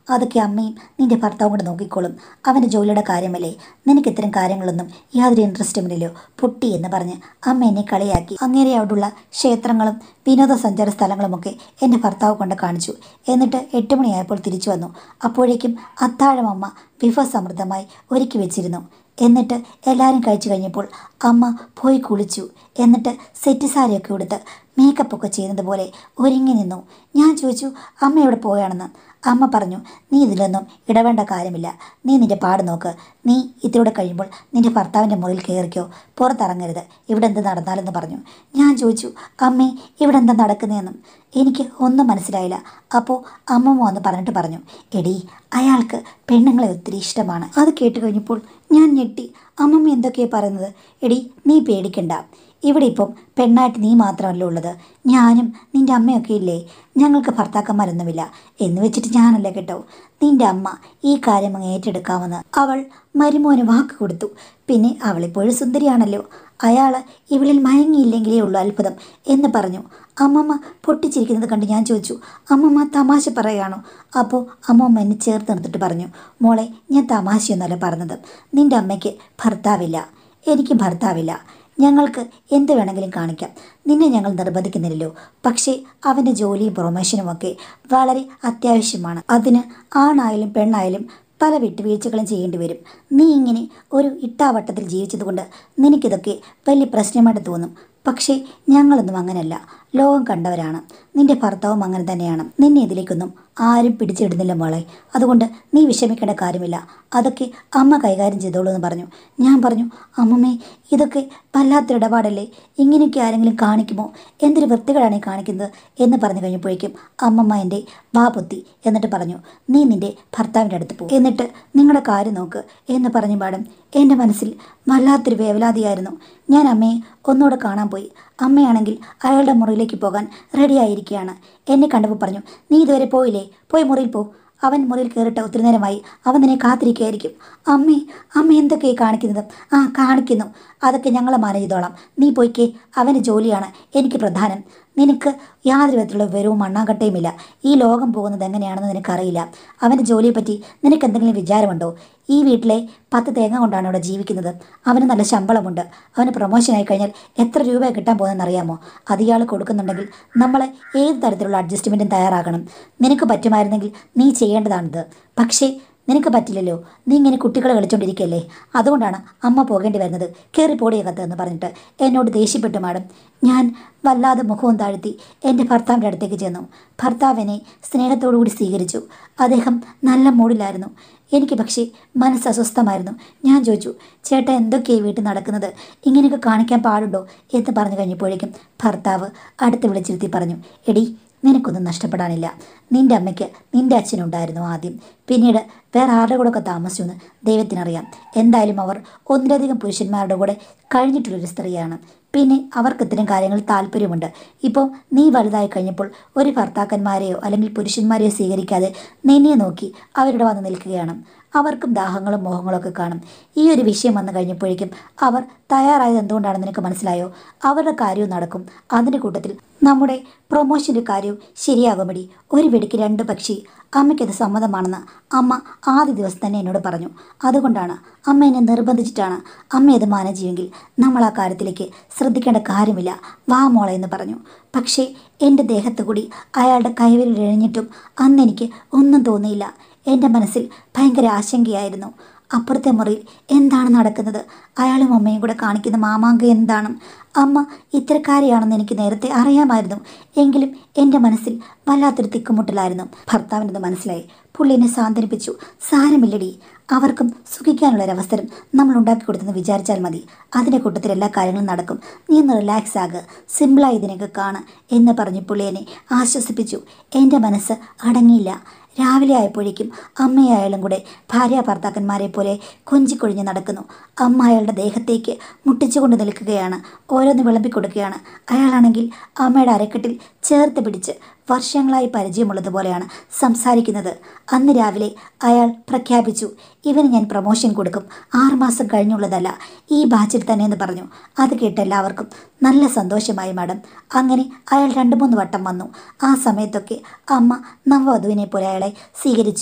Speaker 1: അതൊക്കെ അമ്മയും നിന്റെ ഭർത്താവും കൂടെ നോക്കിക്കോളും അവൻ്റെ ജോലിയുടെ കാര്യമല്ലേ നിനക്ക് ഇത്തരം കാര്യങ്ങളൊന്നും യാതൊരു ഇൻട്രസ്റ്റുമില്ലല്ലോ പൊട്ടി എന്ന് പറഞ്ഞ് അമ്മ എന്നെ കളിയാക്കി അങ്ങേരെ അവിടുള്ള ക്ഷേത്രങ്ങളും വിനോദസഞ്ചാര സ്ഥലങ്ങളുമൊക്കെ എൻ്റെ ഭർത്താവ് കൊണ്ട് കാണിച്ചു എന്നിട്ട് എട്ട് മണിയായപ്പോൾ തിരിച്ചു വന്നു അപ്പോഴേക്കും അത്താഴം അമ്മ വിഭവസമൃദ്ധമായി ഒരുക്കി വെച്ചിരുന്നു എന്നിട്ട് എല്ലാവരും കഴിച്ചു കഴിഞ്ഞപ്പോൾ അമ്മ പോയി കുളിച്ചു എന്നിട്ട് സെറ്റ് സാരിയൊക്കെ ഉടുത്ത് മേക്കപ്പൊക്കെ ചെയ്യുന്നത് പോലെ ഒരുങ്ങി നിന്നു ഞാൻ ചോദിച്ചു അമ്മ എവിടെ പോയാണെന്ന് അമ്മ പറഞ്ഞു നീ ഇതിലൊന്നും ഇടവേണ്ട കാര്യമില്ല നീ നിന്റെ പാട് നോക്ക് നീ ഇതിലൂടെ കഴിയുമ്പോൾ നിന്റെ ഭർത്താവിൻ്റെ മുറിയിൽ കയറിക്കോ പുറത്തിറങ്ങരുത് ഇവിടെ എന്ത് നടന്നാലെന്ന് പറഞ്ഞു ഞാൻ ചോദിച്ചു അമ്മേ ഇവിടെ എന്താ നടക്കുന്നതെന്നും എനിക്ക് ഒന്നും മനസ്സിലായില്ല അപ്പോൾ അമ്മമ്മ വന്ന് പറഞ്ഞിട്ട് പറഞ്ഞു എടി അയാൾക്ക് പെണ്ണുങ്ങളെ ഒത്തിരി ഇഷ്ടമാണ് അത് കേട്ട് കഴിഞ്ഞപ്പോൾ ഞാൻ ഞെട്ടി അമ്മമ്മ എന്തൊക്കെയാണ് പറയുന്നത് എടി നീ പേടിക്കണ്ട ഇവിടെ ഇപ്പം പെണ്ണായിട്ട് നീ മാത്രമല്ല ഉള്ളത് ഞാനും നിൻ്റെ അമ്മയൊക്കെ ഇല്ലേ ഞങ്ങൾക്ക് ഭർത്താക്കന്മാരൊന്നുമില്ല എന്ന് വെച്ചിട്ട് ഞാനല്ല കേട്ടോ നിൻ്റെ അമ്മ ഈ കാര്യം അങ്ങ് ഏറ്റെടുക്കാമെന്ന് അവൾ മരുമോന് വാക്ക് കൊടുത്തു പിന്നെ അവളിപ്പോഴും സുന്ദരിയാണല്ലോ അയാൾ ഇവളിൽ മയങ്ങിയില്ലെങ്കിലേ ഉള്ളൂ അത്ഭുതം എന്ന് പറഞ്ഞു അമ്മമ്മ പൊട്ടിച്ചിരിക്കുന്നത് കണ്ട് ഞാൻ ചോദിച്ചു അമ്മമ്മ തമാശ പറയാണോ അപ്പോൾ അമ്മമ്മ എന്നെ ചേർത്ത് നിർത്തിട്ട് പറഞ്ഞു മോളെ ഞാൻ തമാശയൊന്നുമല്ല പറഞ്ഞത് നിൻ്റെ അമ്മയ്ക്ക് ഭർത്താവില്ല എനിക്ക് ഭർത്താവില്ല ഞങ്ങൾക്ക് എന്ത് വേണമെങ്കിലും കാണിക്കാം നിന്നെ ഞങ്ങൾ നിർബന്ധിക്കുന്നില്ലല്ലോ പക്ഷേ അവൻ്റെ ജോലിയും പ്രൊമോഷനും ഒക്കെ വളരെ അത്യാവശ്യമാണ് അതിന് ആണായാലും പെണ്ണായാലും പല വിട്ടുവീഴ്ചകളും ചെയ്യേണ്ടി വരും നീ ഇങ്ങനെ ഒരു ഇട്ടാവട്ടത്തിൽ ജീവിച്ചതുകൊണ്ട് നിനക്കിതൊക്കെ വലിയ പ്രശ്നമായിട്ട് തോന്നും പക്ഷേ ഞങ്ങളൊന്നും അങ്ങനെയല്ല ലോകം കണ്ടവരാണ് നിന്റെ ഭർത്താവും അങ്ങനെ തന്നെയാണ് നിന്നെ ഇതിലേക്കൊന്നും ആരും പിടിച്ചിടുന്നില്ല മോളെ അതുകൊണ്ട് നീ വിഷമിക്കേണ്ട കാര്യമില്ല അതൊക്കെ അമ്മ കൈകാര്യം ചെയ്തോളൂ എന്ന് പറഞ്ഞു ഞാൻ പറഞ്ഞു അമ്മമ്മേ ഇതൊക്കെ വല്ലാത്തൊരു ഇടപാടല്ലേ ഇങ്ങനെയൊക്കെ ആരെങ്കിലും കാണിക്കുമോ എന്തൊരു വൃത്തികളാണ് ഈ കാണിക്കുന്നത് എന്ന് പറഞ്ഞു കഴിഞ്ഞപ്പോഴേക്കും അമ്മമ്മ എൻ്റെ വാ പൊത്തി എന്നിട്ട് പറഞ്ഞു നീ നിന്റെ ഭർത്താവിൻ്റെ അടുത്ത് പോകും എന്നിട്ട് നിങ്ങളുടെ കാര്യം നോക്ക് എന്ന് പറഞ്ഞു പാടും എൻ്റെ മനസ്സിൽ വല്ലാത്തൊരു വേവലാതിയായിരുന്നു ഞാൻ അമ്മയെ ഒന്നുകൂടെ കാണാൻ പോയി അമ്മയാണെങ്കിൽ അയാളുടെ മുറിയിലേക്ക് പോകാൻ റെഡിയായിരിക്കുകയാണ് എന്നെ കണ്ടപ്പോൾ പറഞ്ഞു നീ ഇതുവരെ പോയില്ലേ പോയി മുറിയിൽ പോ അവൻ മുറിയിൽ കയറിട്ട് ഒത്തിരി നേരമായി അവൻ നിന്നെ കാത്തിരിക്കുകയായിരിക്കും അമ്മേ അമ്മ എന്തൊക്കെയായി കാണിക്കുന്നത് ആ കാണിക്കുന്നു അതൊക്കെ ഞങ്ങൾ മാനേജ് ചെയ്തോളാം നീ പോയിക്കേ അവൻ്റെ ജോലിയാണ് എനിക്ക് പ്രധാനം നിനക്ക് യാതൊരു വിധത്തിലുള്ള വിവരവും മണ്ണാങ്കട്ടയുമില്ല ഈ ലോകം പോകുന്നത് എങ്ങനെയാണെന്ന് നിനക്കറിയില്ല അവൻ്റെ ജോലിയെപ്പറ്റി നിനക്ക് എന്തെങ്കിലും വിചാരമുണ്ടോ ഈ വീട്ടിലെ പത്ത് തേങ്ങ കൊണ്ടാണ് അവിടെ ജീവിക്കുന്നത് അവന് നല്ല ശമ്പളമുണ്ട് അവന് പ്രൊമോഷനായി കഴിഞ്ഞാൽ എത്ര രൂപ കിട്ടാൻ പോകുന്നതെന്ന് അറിയാമോ അത് ഇയാൾ കൊടുക്കുന്നുണ്ടെങ്കിൽ നമ്മൾ ഏത് തരത്തിലുള്ള അഡ്ജസ്റ്റ്മെൻറ്റും തയ്യാറാകണം നിനക്ക് പറ്റുമായിരുന്നെങ്കിൽ നീ ചെയ്യേണ്ടതാണിത് പക്ഷേ നിനക്ക് പറ്റില്ലല്ലോ നീ ഇങ്ങനെ കുട്ടികളെ കളിച്ചോണ്ടിരിക്കല്ലേ അതുകൊണ്ടാണ് അമ്മ പോകേണ്ടി വരുന്നത് കയറി പോടിയകത്ത് എന്ന് പറഞ്ഞിട്ട് എന്നോട് ദേഷ്യപ്പെട്ടു മാഡം ഞാൻ വല്ലാതെ മുഖവും താഴ്ത്തി എൻ്റെ ഭർത്താവിൻ്റെ അടുത്തേക്ക് ചെന്നു ഭർത്താവിനെ സ്നേഹത്തോടുകൂടി സ്വീകരിച്ചു അദ്ദേഹം നല്ല മൂഡിലായിരുന്നു എനിക്ക് പക്ഷേ മനസ്സ് അസ്വസ്ഥമായിരുന്നു ഞാൻ ചോദിച്ചു ചേട്ടാ എന്തൊക്കെയാണ് വീട്ടിൽ നടക്കുന്നത് ഇങ്ങനെയൊക്കെ കാണിക്കാൻ പാടുണ്ടോ എന്ന് പറഞ്ഞു കഴിഞ്ഞപ്പോഴേക്കും ഭർത്താവ് അടുത്ത് വിളിച്ചിരുത്തി പറഞ്ഞു എടി നിനക്കൊന്നും നഷ്ടപ്പെടാനില്ല നിന്റെ അമ്മയ്ക്ക് നിന്റെ അച്ഛനുണ്ടായിരുന്നു ആദ്യം പിന്നീട് വേറെ ആരുടെ കൂടെ ഒക്കെ താമസിച്ചു എന്ന് ദൈവത്തിനറിയാം എന്തായാലും അവർ ഒന്നിലധികം പുരുഷന്മാരുടെ കൂടെ കഴിഞ്ഞിട്ടുള്ളൊരു സ്ത്രീയാണ് പിന്നെ അവർക്ക് ഇത്തരം കാര്യങ്ങൾ താല്പര്യമുണ്ട് ഇപ്പോൾ നീ വലുതായി കഴിഞ്ഞപ്പോൾ ഒരു ഭർത്താക്കന്മാരെയോ അല്ലെങ്കിൽ പുരുഷന്മാരെയോ സ്വീകരിക്കാതെ നിന്നെ നോക്കി അവരുടെ വന്ന് നിൽക്കുകയാണ് അവർക്കും ദാഹങ്ങളും മോഹങ്ങളും ഒക്കെ കാണും ഈ ഒരു വിഷയം വന്നു കഴിഞ്ഞപ്പോഴേക്കും അവർ തയ്യാറായത് എന്തുകൊണ്ടാണെന്ന് നിനക്ക് മനസ്സിലായോ അവരുടെ കാര്യവും നടക്കും അതിൻ്റെ കൂട്ടത്തിൽ നമ്മുടെ പ്രൊമോഷൻ്റെ കാര്യവും ശരിയാകുമടി ഒരു വെടിക്ക് രണ്ട് പക്ഷി അമ്മയ്ക്കത് സമ്മതമാണെന്ന് അമ്മ ആദ്യ ദിവസം തന്നെ എന്നോട് പറഞ്ഞു അതുകൊണ്ടാണ് അമ്മ എന്നെ നിർബന്ധിച്ചിട്ടാണ് അമ്മ അത് മാനേജ് ചെയ്യുമെങ്കിൽ നമ്മൾ ആ കാര്യത്തിലേക്ക് ശ്രദ്ധിക്കേണ്ട കാര്യമില്ല വാ മോളെ എന്ന് പറഞ്ഞു പക്ഷേ എൻ്റെ ദേഹത്ത് കൂടി അയാളുടെ കൈവിരൽ ഇഴഞ്ഞിട്ടും അന്ന് എനിക്ക് ഒന്നും തോന്നിയില്ല എൻ്റെ മനസ്സിൽ ഭയങ്കര ആശങ്കയായിരുന്നു അപ്പുറത്തെ മുറിയിൽ എന്താണ് നടക്കുന്നത് അയാളും അമ്മയും കൂടെ കാണിക്കുന്ന മാമാങ്കം എന്താണ് അമ്മ ഇത്തരക്കാരിയാണെന്ന് എനിക്ക് നേരത്തെ അറിയാമായിരുന്നു എങ്കിലും എൻ്റെ മനസ്സിൽ വല്ലാത്തൊരു തിക്കുമുട്ടലായിരുന്നു ഭർത്താവിനത് മനസ്സിലായി പുള്ളി എന്നെ സാന്ത്വനിപ്പിച്ചു സാരമില്ലടി അവർക്കും സുഖിക്കാനുള്ളൊരവസരം നമ്മൾ ഉണ്ടാക്കി കൊടുത്തെന്ന് വിചാരിച്ചാൽ മതി അതിൻ്റെ കൂട്ടത്തിൽ എല്ലാ കാര്യങ്ങളും നടക്കും നീ ഒന്ന് റിലാക്സ് ആകുക സിമ്പിളായി ഇതിനൊക്കെ കാണ് എന്ന് പറഞ്ഞ് പുള്ളി എന്നെ ആശ്വസിപ്പിച്ചു എൻ്റെ മനസ്സ് അടങ്ങിയില്ല രാവിലെ ആയപ്പോഴേക്കും അമ്മയായാലും കൂടെ ഭാര്യ ഭർത്താക്കന്മാരെ പോലെ കൊഞ്ചിക്കൊഴിഞ്ഞ് നടക്കുന്നു അമ്മ അയാളുടെ ദേഹത്തേക്ക് മുട്ടിച്ചുകൊണ്ട് നിൽക്കുകയാണ് ഓരോന്ന് വിളമ്പിക്കൊടുക്കുകയാണ് അയാളാണെങ്കിൽ അമ്മയുടെ അരക്കെട്ടിൽ ചേർത്ത് പിടിച്ച് വർഷങ്ങളായി പരിചയമുള്ളതുപോലെയാണ് സംസാരിക്കുന്നത് അന്ന് രാവിലെ അയാൾ പ്രഖ്യാപിച്ചു ഇവന് ഞാൻ പ്രൊമോഷൻ കൊടുക്കും ആറുമാസം കഴിഞ്ഞുള്ളതല്ല ഈ ബാച്ചിൽ തന്നെ എന്ന് പറഞ്ഞു അത് കേട്ട് എല്ലാവർക്കും നല്ല സന്തോഷമായി മാഡം അങ്ങനെ അയാൾ രണ്ട് മൂന്ന് വട്ടം വന്നു ആ സമയത്തൊക്കെ അമ്മ നവവധുവിനെ പോലെ അയാളെ സ്വീകരിച്ചു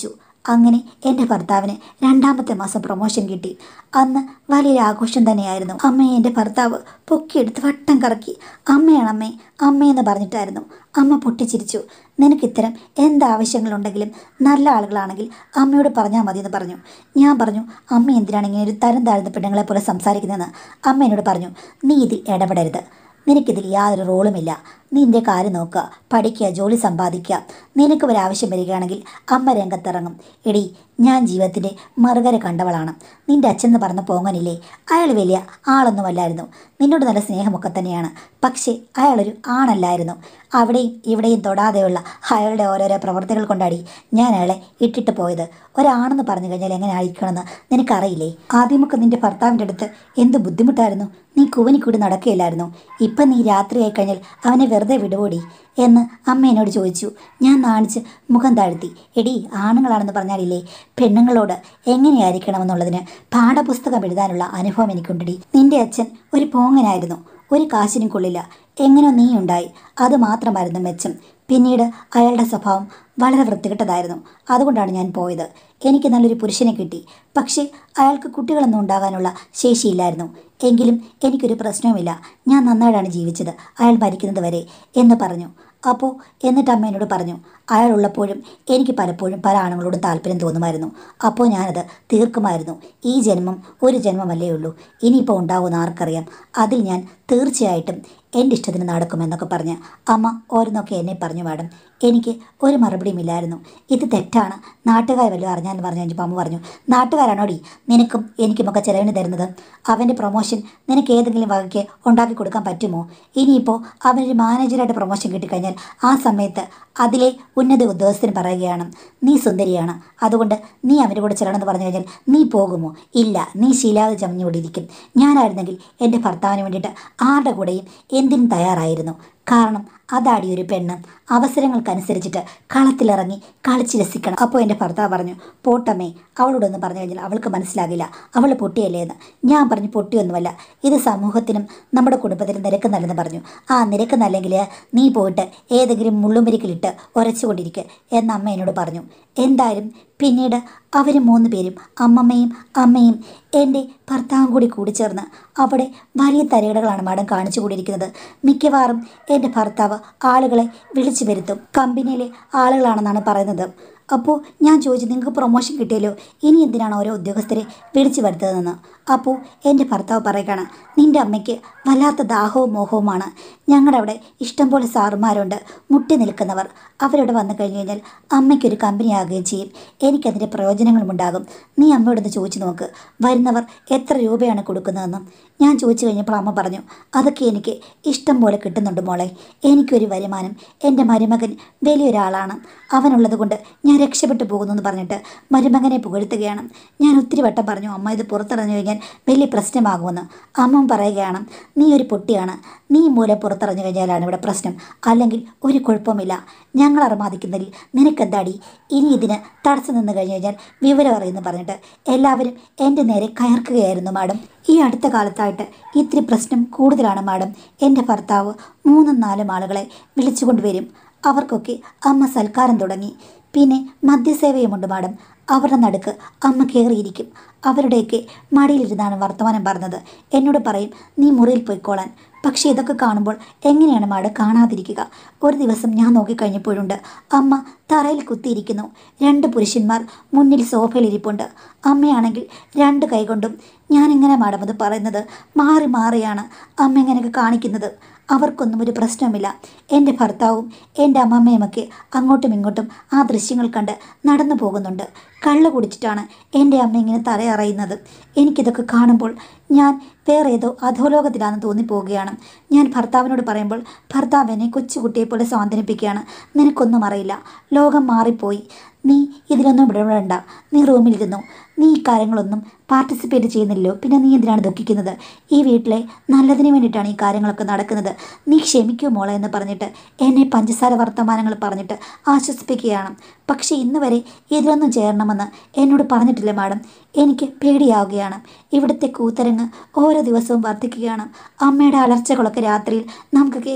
Speaker 1: അങ്ങനെ എൻ്റെ ഭർത്താവിന് രണ്ടാമത്തെ മാസം പ്രൊമോഷൻ കിട്ടി അന്ന് വലിയൊരു ആഘോഷം തന്നെയായിരുന്നു അമ്മയെ എൻ്റെ ഭർത്താവ് പൊക്കിയെടുത്ത് വട്ടം കറക്കി അമ്മയാണ് അമ്മേ അമ്മയെന്ന് പറഞ്ഞിട്ടായിരുന്നു അമ്മ പൊട്ടിച്ചിരിച്ചു നിനക്ക് ഇത്തരം എന്താവശ്യങ്ങളുണ്ടെങ്കിലും നല്ല ആളുകളാണെങ്കിൽ അമ്മയോട് പറഞ്ഞാൽ മതി എന്ന് പറഞ്ഞു ഞാൻ പറഞ്ഞു അമ്മ എന്തിനാണ് ഇങ്ങനെ ഒരു തരം താഴ്ന്ന പെണ്ണുങ്ങളെ പോലെ സംസാരിക്കുന്നതെന്ന് അമ്മ എന്നോട് പറഞ്ഞു നീ ഇതിൽ ഇടപെടരുത് നിനക്കിതിൽ യാതൊരു റോളുമില്ല നിന്റെ കാര്യം നോക്കുക പഠിക്കുക ജോലി സമ്പാദിക്കുക നിനക്ക് ഒരാവശ്യം വരികയാണെങ്കിൽ അമ്മ രംഗത്തിറങ്ങും എടി ഞാൻ ജീവിതത്തിൻ്റെ മറുകര കണ്ടവളാണ് നിന്റെ അച്ഛൻ പറഞ്ഞ പോങ്ങനില്ലേ അയാൾ വലിയ ആളൊന്നുമല്ലായിരുന്നു നിന്നോട് നല്ല സ്നേഹമൊക്കെ തന്നെയാണ് പക്ഷേ അയാളൊരു ആണല്ലായിരുന്നു അവിടെയും ഇവിടെയും തൊടാതെയുള്ള അയാളുടെ ഓരോരോ പ്രവർത്തികൾ കൊണ്ടാടി ഞാൻ അയാളെ ഇട്ടിട്ട് പോയത് ഒരാണെന്ന് പറഞ്ഞു കഴിഞ്ഞാൽ എങ്ങനെ ആയിരിക്കണമെന്ന് നിനക്കറിയില്ലേ ആദ്യമൊക്കെ നിന്റെ ഭർത്താവിൻ്റെ അടുത്ത് എന്ത് ബുദ്ധിമുട്ടായിരുന്നു നീ കൂവനിക്കൂടി നടക്കുകയില്ലായിരുന്നു ഇപ്പം നീ രാത്രിയായി കഴിഞ്ഞാൽ അവനെ വെറുതെ വിടുവോടി എന്ന് അമ്മ എന്നോട് ചോദിച്ചു ഞാൻ നാണിച്ച് മുഖം താഴ്ത്തി എടി ആണുങ്ങളാണെന്ന് പറഞ്ഞാലില്ലേ പെണ്ണുങ്ങളോട് എങ്ങനെയായിരിക്കണമെന്നുള്ളതിന് പാഠപുസ്തകം എഴുതാനുള്ള അനുഭവം എനിക്കുണ്ടടി നിന്റെ അച്ഛൻ ഒരു പോങ്ങനായിരുന്നു ഒരു കാശിനും കൊള്ളില്ല എങ്ങനെയോ നീ ഉണ്ടായി അത് മാത്രമായിരുന്നു മെച്ചം പിന്നീട് അയാളുടെ സ്വഭാവം വളരെ വൃത്തികെട്ടതായിരുന്നു അതുകൊണ്ടാണ് ഞാൻ പോയത് എനിക്ക് നല്ലൊരു പുരുഷനെ കിട്ടി പക്ഷേ അയാൾക്ക് കുട്ടികളൊന്നും ഉണ്ടാകാനുള്ള ശേഷിയില്ലായിരുന്നു എങ്കിലും എനിക്കൊരു പ്രശ്നവുമില്ല ഞാൻ നന്നായിട്ടാണ് ജീവിച്ചത് അയാൾ മരിക്കുന്നത് വരെ എന്ന് പറഞ്ഞു അപ്പോൾ എന്നിട്ട് അമ്മ എന്നോട് പറഞ്ഞു അയാൾ ഉള്ളപ്പോഴും എനിക്ക് പലപ്പോഴും പല ആണുങ്ങളോടും താല്പര്യം തോന്നുമായിരുന്നു അപ്പോൾ ഞാനത് തീർക്കുമായിരുന്നു ഈ ജന്മം ഒരു ജന്മമല്ലേ ഉള്ളൂ ഇനിയിപ്പോൾ ഉണ്ടാവുമെന്ന് ആർക്കറിയാം അതിൽ ഞാൻ തീർച്ചയായിട്ടും എൻ്റെ ഇഷ്ടത്തിന് നടക്കുമെന്നൊക്കെ പറഞ്ഞ് അമ്മ ഓരോന്നൊക്കെ എന്നെ പറഞ്ഞു മാഡം എനിക്ക് ഒരു മറുപടിയും ഇല്ലായിരുന്നു ഇത് തെറ്റാണ് നാട്ടുകാർ വല്ലതും അറിഞ്ഞാന്ന് പറഞ്ഞു കഴിഞ്ഞപ്പോൾ അമ്മ പറഞ്ഞു നാട്ടുകാരാണോടി നിനക്കും എനിക്കുമൊക്കെ ചിലവിന് തരുന്നത് അവൻ്റെ പ്രൊമോഷൻ നിനക്ക് ഏതെങ്കിലും വകയ്ക്ക് ഉണ്ടാക്കി കൊടുക്കാൻ പറ്റുമോ ഇനിയിപ്പോൾ അവനൊരു മാനേജറായിട്ട് പ്രൊമോഷൻ കിട്ടിക്കഴിഞ്ഞാൽ ആ സമയത്ത് അതിലെ ഉന്നത ഉദ്യോഗസ്ഥന് പറയുകയാണ് നീ സുന്ദരിയാണ് അതുകൊണ്ട് നീ അവൻ്റെ കൂടെ ചെല്ലണമെന്ന് പറഞ്ഞു കഴിഞ്ഞാൽ നീ പോകുമോ ഇല്ല നീ ശീലാതെ ചമഞ്ഞുകൊണ്ടിരിക്കും ഞാനായിരുന്നെങ്കിൽ എൻ്റെ ഭർത്താവിന് വേണ്ടിയിട്ട് ആരുടെ കൂടെയും എന്തിനും തയ്യാറായിരുന്നു കാരണം അതാടി ഒരു പെണ്ണ് അവസരങ്ങൾക്കനുസരിച്ചിട്ട് കളത്തിലിറങ്ങി കളിച്ച് രസിക്കണം അപ്പോൾ എൻ്റെ ഭർത്താവ് പറഞ്ഞു പോട്ടമ്മേ അവളോടൊന്ന് പറഞ്ഞു കഴിഞ്ഞാൽ അവൾക്ക് മനസ്സിലാകില്ല അവൾ പൊട്ടിയല്ലേ എന്ന് ഞാൻ പറഞ്ഞു പൊട്ടിയൊന്നുമല്ല ഇത് സമൂഹത്തിനും നമ്മുടെ കുടുംബത്തിനും നിരക്കുന്നല്ലെന്ന് പറഞ്ഞു ആ നിരക്കുന്നല്ലെങ്കിൽ നീ പോയിട്ട് ഏതെങ്കിലും മുള്ളുമരിക്കലിട്ട് ഉരച്ചുകൊണ്ടിരിക്കുക എന്ന് അമ്മ എന്നോട് പറഞ്ഞു എന്തായാലും പിന്നീട് അവർ മൂന്ന് പേരും അമ്മമ്മയും അമ്മയും എൻ്റെ ഭർത്താവും കൂടി കൂടിച്ചേർന്ന് അവിടെ വലിയ തരകടകളാണ് മാഡം കാണിച്ചു കൂടിയിരിക്കുന്നത് മിക്കവാറും എൻ്റെ ഭർത്താവ് ആളുകളെ വിളിച്ചു വരുത്തും കമ്പനിയിലെ ആളുകളാണെന്നാണ് പറയുന്നത് അപ്പോൾ ഞാൻ ചോദിച്ചു നിങ്ങൾക്ക് പ്രൊമോഷൻ കിട്ടിയല്ലോ ഇനി എന്തിനാണ് ഓരോ ഉദ്യോഗസ്ഥരെ വിളിച്ചു വരുത്തതെന്ന് അപ്പോൾ എൻ്റെ ഭർത്താവ് പറയുകയാണ് നിൻ്റെ അമ്മയ്ക്ക് വല്ലാത്ത ദാഹവും മോഹവുമാണ് ഞങ്ങളുടെ അവിടെ ഇഷ്ടംപോലെ സാറുമാരുണ്ട് മുട്ടി നിൽക്കുന്നവർ അവരോട് വന്നു കഴിഞ്ഞു കഴിഞ്ഞാൽ അമ്മയ്ക്കൊരു കമ്പനി ആകുകയും ചെയ്യും എനിക്കതിൻ്റെ പ്രയോജനങ്ങളും ഉണ്ടാകും നീ അമ്മയോടൊന്ന് ചോദിച്ചു നോക്ക് വരുന്നവർ എത്ര രൂപയാണ് കൊടുക്കുന്നതെന്നും ഞാൻ ചോദിച്ചു കഴിഞ്ഞപ്പോൾ അമ്മ പറഞ്ഞു അതൊക്കെ എനിക്ക് ഇഷ്ടം പോലെ കിട്ടുന്നുണ്ട് മോളെ എനിക്കൊരു വരുമാനം എൻ്റെ മരുമകൻ വലിയൊരാളാണ് അവനുള്ളത് കൊണ്ട് ഞാൻ രക്ഷപ്പെട്ടു പോകുന്നു എന്ന് പറഞ്ഞിട്ട് മരുമകനെ പുകഴ്ത്തുകയാണ് ഞാൻ ഒത്തിരി വട്ടം പറഞ്ഞു അമ്മ ഇത് പുറത്തിറങ്ങി കഴിഞ്ഞാൽ വലിയ പ്രശ്നമാകുമെന്ന് അമ്മ പറയുകയാണ് നീ ഒരു പൊട്ടിയാണ് നീ മൂലം പുറത്തിറങ്ങി കഴിഞ്ഞാലാണ് ഇവിടെ പ്രശ്നം അല്ലെങ്കിൽ ഒരു കുഴപ്പമില്ല ഞങ്ങൾ അറമാദിക്കുന്നതിൽ നിനക്കെന്താടി ഇനി ഇതിന് തടസ്സം നിന്ന് കഴിഞ്ഞു കഴിഞ്ഞാൽ വിവരം അറിയുമെന്ന് പറഞ്ഞിട്ട് എല്ലാവരും എൻ്റെ നേരെ കയർക്കുകയായിരുന്നു മാഡം ഈ അടുത്ത കാലത്തായിട്ട് ഇത്തിരി പ്രശ്നം കൂടുതലാണ് മാഡം എൻ്റെ ഭർത്താവ് മൂന്നും നാലും ആളുകളെ വിളിച്ചുകൊണ്ടുവരും അവർക്കൊക്കെ അമ്മ സൽക്കാരം തുടങ്ങി പിന്നെ മദ്യസേവയുമുണ്ട് മാഡം അവരുടെ നടുക്ക് അമ്മ കയറിയിരിക്കും അവരുടെയൊക്കെ മടിയിലിരുന്നാണ് വർത്തമാനം പറഞ്ഞത് എന്നോട് പറയും നീ മുറിയിൽ പോയിക്കോളാൻ പക്ഷേ ഇതൊക്കെ കാണുമ്പോൾ എങ്ങനെയാണ് മാഡം കാണാതിരിക്കുക ഒരു ദിവസം ഞാൻ നോക്കിക്കഴിഞ്ഞപ്പോഴുണ്ട് അമ്മ തറയിൽ കുത്തിയിരിക്കുന്നു രണ്ട് പുരുഷന്മാർ മുന്നിൽ സോഫയിൽ ഇരിപ്പുണ്ട് അമ്മയാണെങ്കിൽ രണ്ട് കൈകൊണ്ടും ഞാനിങ്ങനെ മാഡം അത് പറയുന്നത് മാറി മാറിയാണ് അമ്മ ഇങ്ങനെയൊക്കെ കാണിക്കുന്നത് അവർക്കൊന്നും ഒരു പ്രശ്നവുമില്ല എൻ്റെ ഭർത്താവും എൻ്റെ അമ്മമ്മയുമൊക്കെ അങ്ങോട്ടും ഇങ്ങോട്ടും ആ ദൃശ്യങ്ങൾ കണ്ട് നടന്നു പോകുന്നുണ്ട് കള്ള് കുടിച്ചിട്ടാണ് എൻ്റെ അമ്മ ഇങ്ങനെ തലയറയുന്നത് എനിക്കിതൊക്കെ കാണുമ്പോൾ ഞാൻ വേറെ ഏതോ അധോലോകത്തിലാണെന്ന് തോന്നിപ്പോവുകയാണ് ഞാൻ ഭർത്താവിനോട് പറയുമ്പോൾ ഭർത്താവ് എന്നെ കൊച്ചുകുട്ടിയെ പോലെ സ്വാന്തനിപ്പിക്കുകയാണ് നിനക്കൊന്നും അറിയില്ല ലോകം മാറിപ്പോയി നീ ഇതിലൊന്നും ഇടപെടണ്ട നീ റൂമിലിരുന്നു നീ ഈ കാര്യങ്ങളൊന്നും പാർട്ടിസിപ്പേറ്റ് ചെയ്യുന്നില്ലല്ലോ പിന്നെ നീ എന്തിനാണ് ദുഃഖിക്കുന്നത് ഈ വീട്ടിലെ നല്ലതിന് വേണ്ടിയിട്ടാണ് ഈ കാര്യങ്ങളൊക്കെ നടക്കുന്നത് നീ ക്ഷമിക്കൂ മോളെ എന്ന് പറഞ്ഞിട്ട് എന്നെ പഞ്ചസാര വർത്തമാനങ്ങൾ പറഞ്ഞിട്ട് ആശ്വസിപ്പിക്കുകയാണ് പക്ഷേ ഇന്ന് വരെ ഇതിലൊന്നും ചേരണമെന്ന് എന്നോട് പറഞ്ഞിട്ടില്ല മാഡം എനിക്ക് പേടിയാവുകയാണ് ഇവിടുത്തെ കൂത്തരങ്ങ് ഓരോ ദിവസവും വർദ്ധിക്കുകയാണ് അമ്മയുടെ അലർച്ചകളൊക്കെ രാത്രിയിൽ നമുക്ക് കേൾക്കാം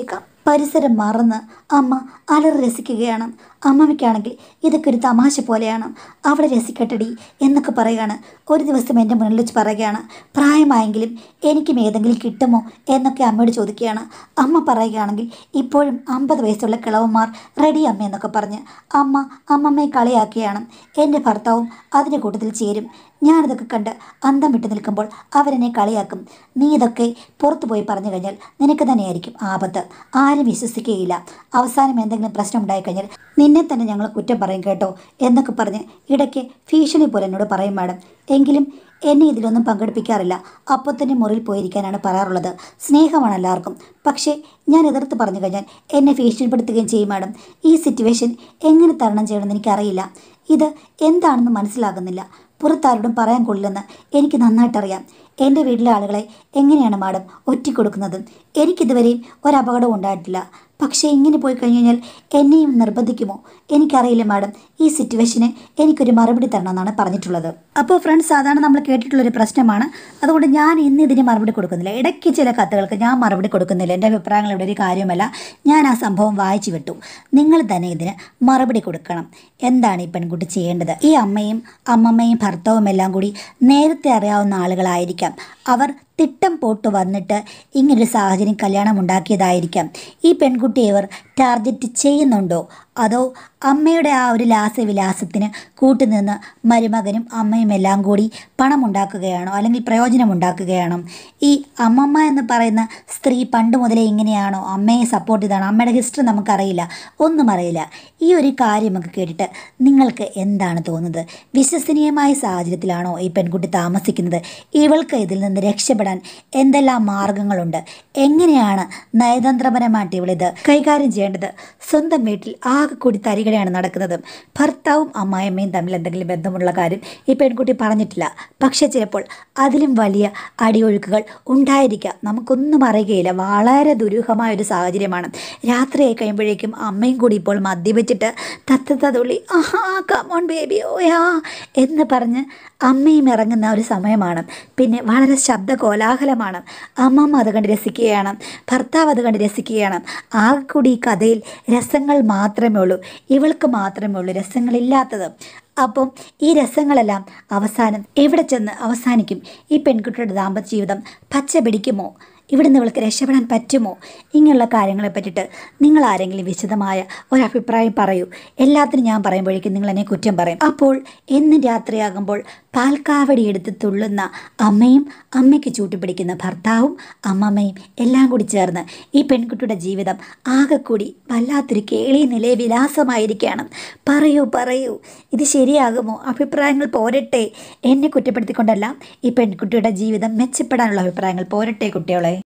Speaker 1: പരിസരം മറന്ന് അമ്മ അലറി രസിക്കുകയാണ് അമ്മമ്മയ്ക്കാണെങ്കിൽ ഇതൊക്കെ ഒരു തമാശ പോലെയാണ് അവളെ രസിക്കട്ടടി എന്നൊക്കെ പറയുകയാണ് ഒരു ദിവസം എൻ്റെ മുന്നിൽ വെച്ച് പറയുകയാണ് പ്രായമായെങ്കിലും എനിക്കും ഏതെങ്കിലും കിട്ടുമോ എന്നൊക്കെ അമ്മയോട് ചോദിക്കുകയാണ് അമ്മ പറയുകയാണെങ്കിൽ ഇപ്പോഴും അമ്പത് വയസ്സുള്ള കിളവന്മാർ റെഡി അമ്മ എന്നൊക്കെ പറഞ്ഞ് അമ്മ അമ്മമ്മയെ കളിയാക്കുകയാണ് എൻ്റെ ഭർത്താവും അതിൻ്റെ കൂട്ടത്തിൽ ചേരും ഞാനിതൊക്കെ കണ്ട് അന്തം വിട്ട് നിൽക്കുമ്പോൾ അവരെന്നെ കളിയാക്കും നീ ഇതൊക്കെ പുറത്തു പോയി പറഞ്ഞു കഴിഞ്ഞാൽ നിനക്ക് തന്നെയായിരിക്കും ആപത്ത് ആരും വിശ്വസിക്കുകയില്ല അവസാനം എന്തെങ്കിലും പ്രശ്നം ഉണ്ടായിക്കഴിഞ്ഞാൽ നിന്നെ തന്നെ ഞങ്ങൾ കുറ്റം പറയും കേട്ടോ എന്നൊക്കെ പറഞ്ഞ് ഇടയ്ക്ക് ഭീഷണി പോലെ എന്നോട് പറയും മാഡം എങ്കിലും എന്നെ ഇതിലൊന്നും പങ്കെടുപ്പിക്കാറില്ല അപ്പോൾ തന്നെ മുറിയിൽ പോയിരിക്കാനാണ് പറയാറുള്ളത് സ്നേഹമാണ് എല്ലാവർക്കും പക്ഷേ ഞാൻ എതിർത്ത് പറഞ്ഞു കഴിഞ്ഞാൽ എന്നെ ഭീഷണിപ്പെടുത്തുകയും ചെയ്യും മാഡം ഈ സിറ്റുവേഷൻ എങ്ങനെ തരണം ചെയ്യണമെന്ന് എനിക്കറിയില്ല ഇത് എന്താണെന്ന് മനസ്സിലാകുന്നില്ല പുറത്താരോടും പറയാൻ കൊള്ളില്ലെന്ന് എനിക്ക് നന്നായിട്ടറിയാം എൻ്റെ വീട്ടിലെ ആളുകളെ എങ്ങനെയാണ് മാഡം ഒറ്റിക്കൊടുക്കുന്നത് എനിക്കിതുവരെയും ഒരപകടവും ഉണ്ടായിട്ടില്ല പക്ഷേ ഇങ്ങനെ പോയി കഴിഞ്ഞു കഴിഞ്ഞാൽ എന്നെയും നിർബന്ധിക്കുമോ എനിക്കറിയില്ല മാഡം ഈ സിറ്റുവേഷന് എനിക്കൊരു മറുപടി തരണമെന്നാണ് പറഞ്ഞിട്ടുള്ളത് അപ്പോൾ ഫ്രണ്ട്സ് അതാണ് നമ്മൾ കേട്ടിട്ടുള്ളൊരു പ്രശ്നമാണ് അതുകൊണ്ട് ഞാൻ ഇന്ന് ഇതിന് മറുപടി കൊടുക്കുന്നില്ല ഇടയ്ക്ക് ചില കത്തുകൾക്ക് ഞാൻ മറുപടി കൊടുക്കുന്നില്ല എൻ്റെ അഭിപ്രായങ്ങൾ ഇവിടെ ഒരു കാര്യമല്ല ഞാൻ ആ സംഭവം വായിച്ചു വിട്ടു നിങ്ങൾ തന്നെ ഇതിന് മറുപടി കൊടുക്കണം എന്താണ് ഈ പെൺകുട്ടി ചെയ്യേണ്ടത് ഈ അമ്മയും അമ്മമ്മയും ഭർത്താവും എല്ലാം കൂടി നേരത്തെ അറിയാവുന്ന ആളുകളായിരിക്കാം അവർ തിട്ടം പോട്ട് വന്നിട്ട് ഇങ്ങനൊരു സാഹചര്യം കല്യാണം ഉണ്ടാക്കിയതായിരിക്കാം ഈ പെൺകുട്ടിയെ ഇവർ ടാർഗറ്റ് ചെയ്യുന്നുണ്ടോ അതോ അമ്മയുടെ ആ ഒരു ലാസ്യവിലാസത്തിന് കൂട്ടുനിന്ന് മരുമകനും അമ്മയും എല്ലാം കൂടി പണമുണ്ടാക്കുകയാണോ അല്ലെങ്കിൽ പ്രയോജനമുണ്ടാക്കുകയാണോ ഈ അമ്മമ്മ എന്ന് പറയുന്ന സ്ത്രീ പണ്ട് മുതലേ ഇങ്ങനെയാണോ അമ്മയെ സപ്പോർട്ട് ചെയ്താണോ അമ്മയുടെ ഹിസ്റ്ററി നമുക്കറിയില്ല ഒന്നും അറിയില്ല ഈ ഒരു കാര്യമൊക്കെ കേട്ടിട്ട് നിങ്ങൾക്ക് എന്താണ് തോന്നുന്നത് വിശ്വസനീയമായ സാഹചര്യത്തിലാണോ ഈ പെൺകുട്ടി താമസിക്കുന്നത് ഇവൾക്ക് ഇതിൽ നിന്ന് രക്ഷപ്പെടാൻ എന്തെല്ലാം മാർഗങ്ങളുണ്ട് എങ്ങനെയാണ് നയതന്ത്രപരമായിട്ട് ഇവളിത് കൈകാര്യം ചെയ്യേണ്ടത് സ്വന്തം വീട്ടിൽ ആകെ കൂടി തരികടയാണ് നടക്കുന്നത് ഭർത്താവും അമ്മായിയമ്മയും തമ്മിൽ എന്തെങ്കിലും ബന്ധമുള്ള കാര്യം ഈ പെൺകുട്ടി പറഞ്ഞിട്ടില്ല പക്ഷേ ചിലപ്പോൾ അതിലും വലിയ അടിയൊഴുക്കുകൾ ഉണ്ടായിരിക്കാം നമുക്കൊന്നും അറിയുകയില്ല വളരെ ദുരൂഹമായ ഒരു സാഹചര്യമാണ് രാത്രിയായി കഴിയുമ്പോഴേക്കും അമ്മയും കൂടി ഇപ്പോൾ മദ്യപിച്ചിട്ട് തത്ത തുള്ളി ആഹാ കമോൺ ബേബി ഓയാ എന്ന് പറഞ്ഞ് അമ്മയും ഇറങ്ങുന്ന ഒരു സമയമാണ് പിന്നെ വളരെ ശബ്ദ കോലാഹലമാണ് അമ്മമ്മ അത് കണ്ട് രസിക്കുകയാണ് ഭർത്താവ് അത് കണ്ട് രസിക്കുകയാണ് ആകെ കൂടി ഈ കഥയിൽ രസങ്ങൾ മാത്രമേ ഉള്ളൂ ഇവൾക്ക് മാത്രമേ ഉള്ളൂ രസങ്ങളില്ലാത്തത് അപ്പം ഈ രസങ്ങളെല്ലാം അവസാനം എവിടെ ചെന്ന് അവസാനിക്കും ഈ പെൺകുട്ടിയുടെ ദാമ്പത്യ ജീവിതം പച്ച പിടിക്കുമോ ഇവിടുന്ന് ഇവൾക്ക് രക്ഷപ്പെടാൻ പറ്റുമോ ഇങ്ങനെയുള്ള കാര്യങ്ങളെ പറ്റിയിട്ട് നിങ്ങൾ ആരെങ്കിലും വിശദമായ ഒരഭിപ്രായം പറയൂ എല്ലാത്തിനും ഞാൻ പറയുമ്പോഴേക്കും നിങ്ങൾ എന്നെ കുറ്റം പറയും അപ്പോൾ എന്നും രാത്രിയാകുമ്പോൾ പാൽക്കാവടി എടുത്ത് തുള്ളുന്ന അമ്മയും അമ്മയ്ക്ക് ചൂട്ടുപിടിക്കുന്ന ഭർത്താവും അമ്മമ്മയും എല്ലാം കൂടി ചേർന്ന് ഈ പെൺകുട്ടിയുടെ ജീവിതം ആകെക്കൂടി വല്ലാത്തൊരു കേളി നിലയെ വിലാസമായിരിക്കുകയാണ് പറയൂ പറയൂ ഇത് ശരിയാകുമോ അഭിപ്രായങ്ങൾ പോരട്ടെ എന്നെ കുറ്റപ്പെടുത്തിക്കൊണ്ടല്ല ഈ പെൺകുട്ടിയുടെ ജീവിതം മെച്ചപ്പെടാനുള്ള അഭിപ്രായങ്ങൾ പോരട്ടെ കുട്ടികളെ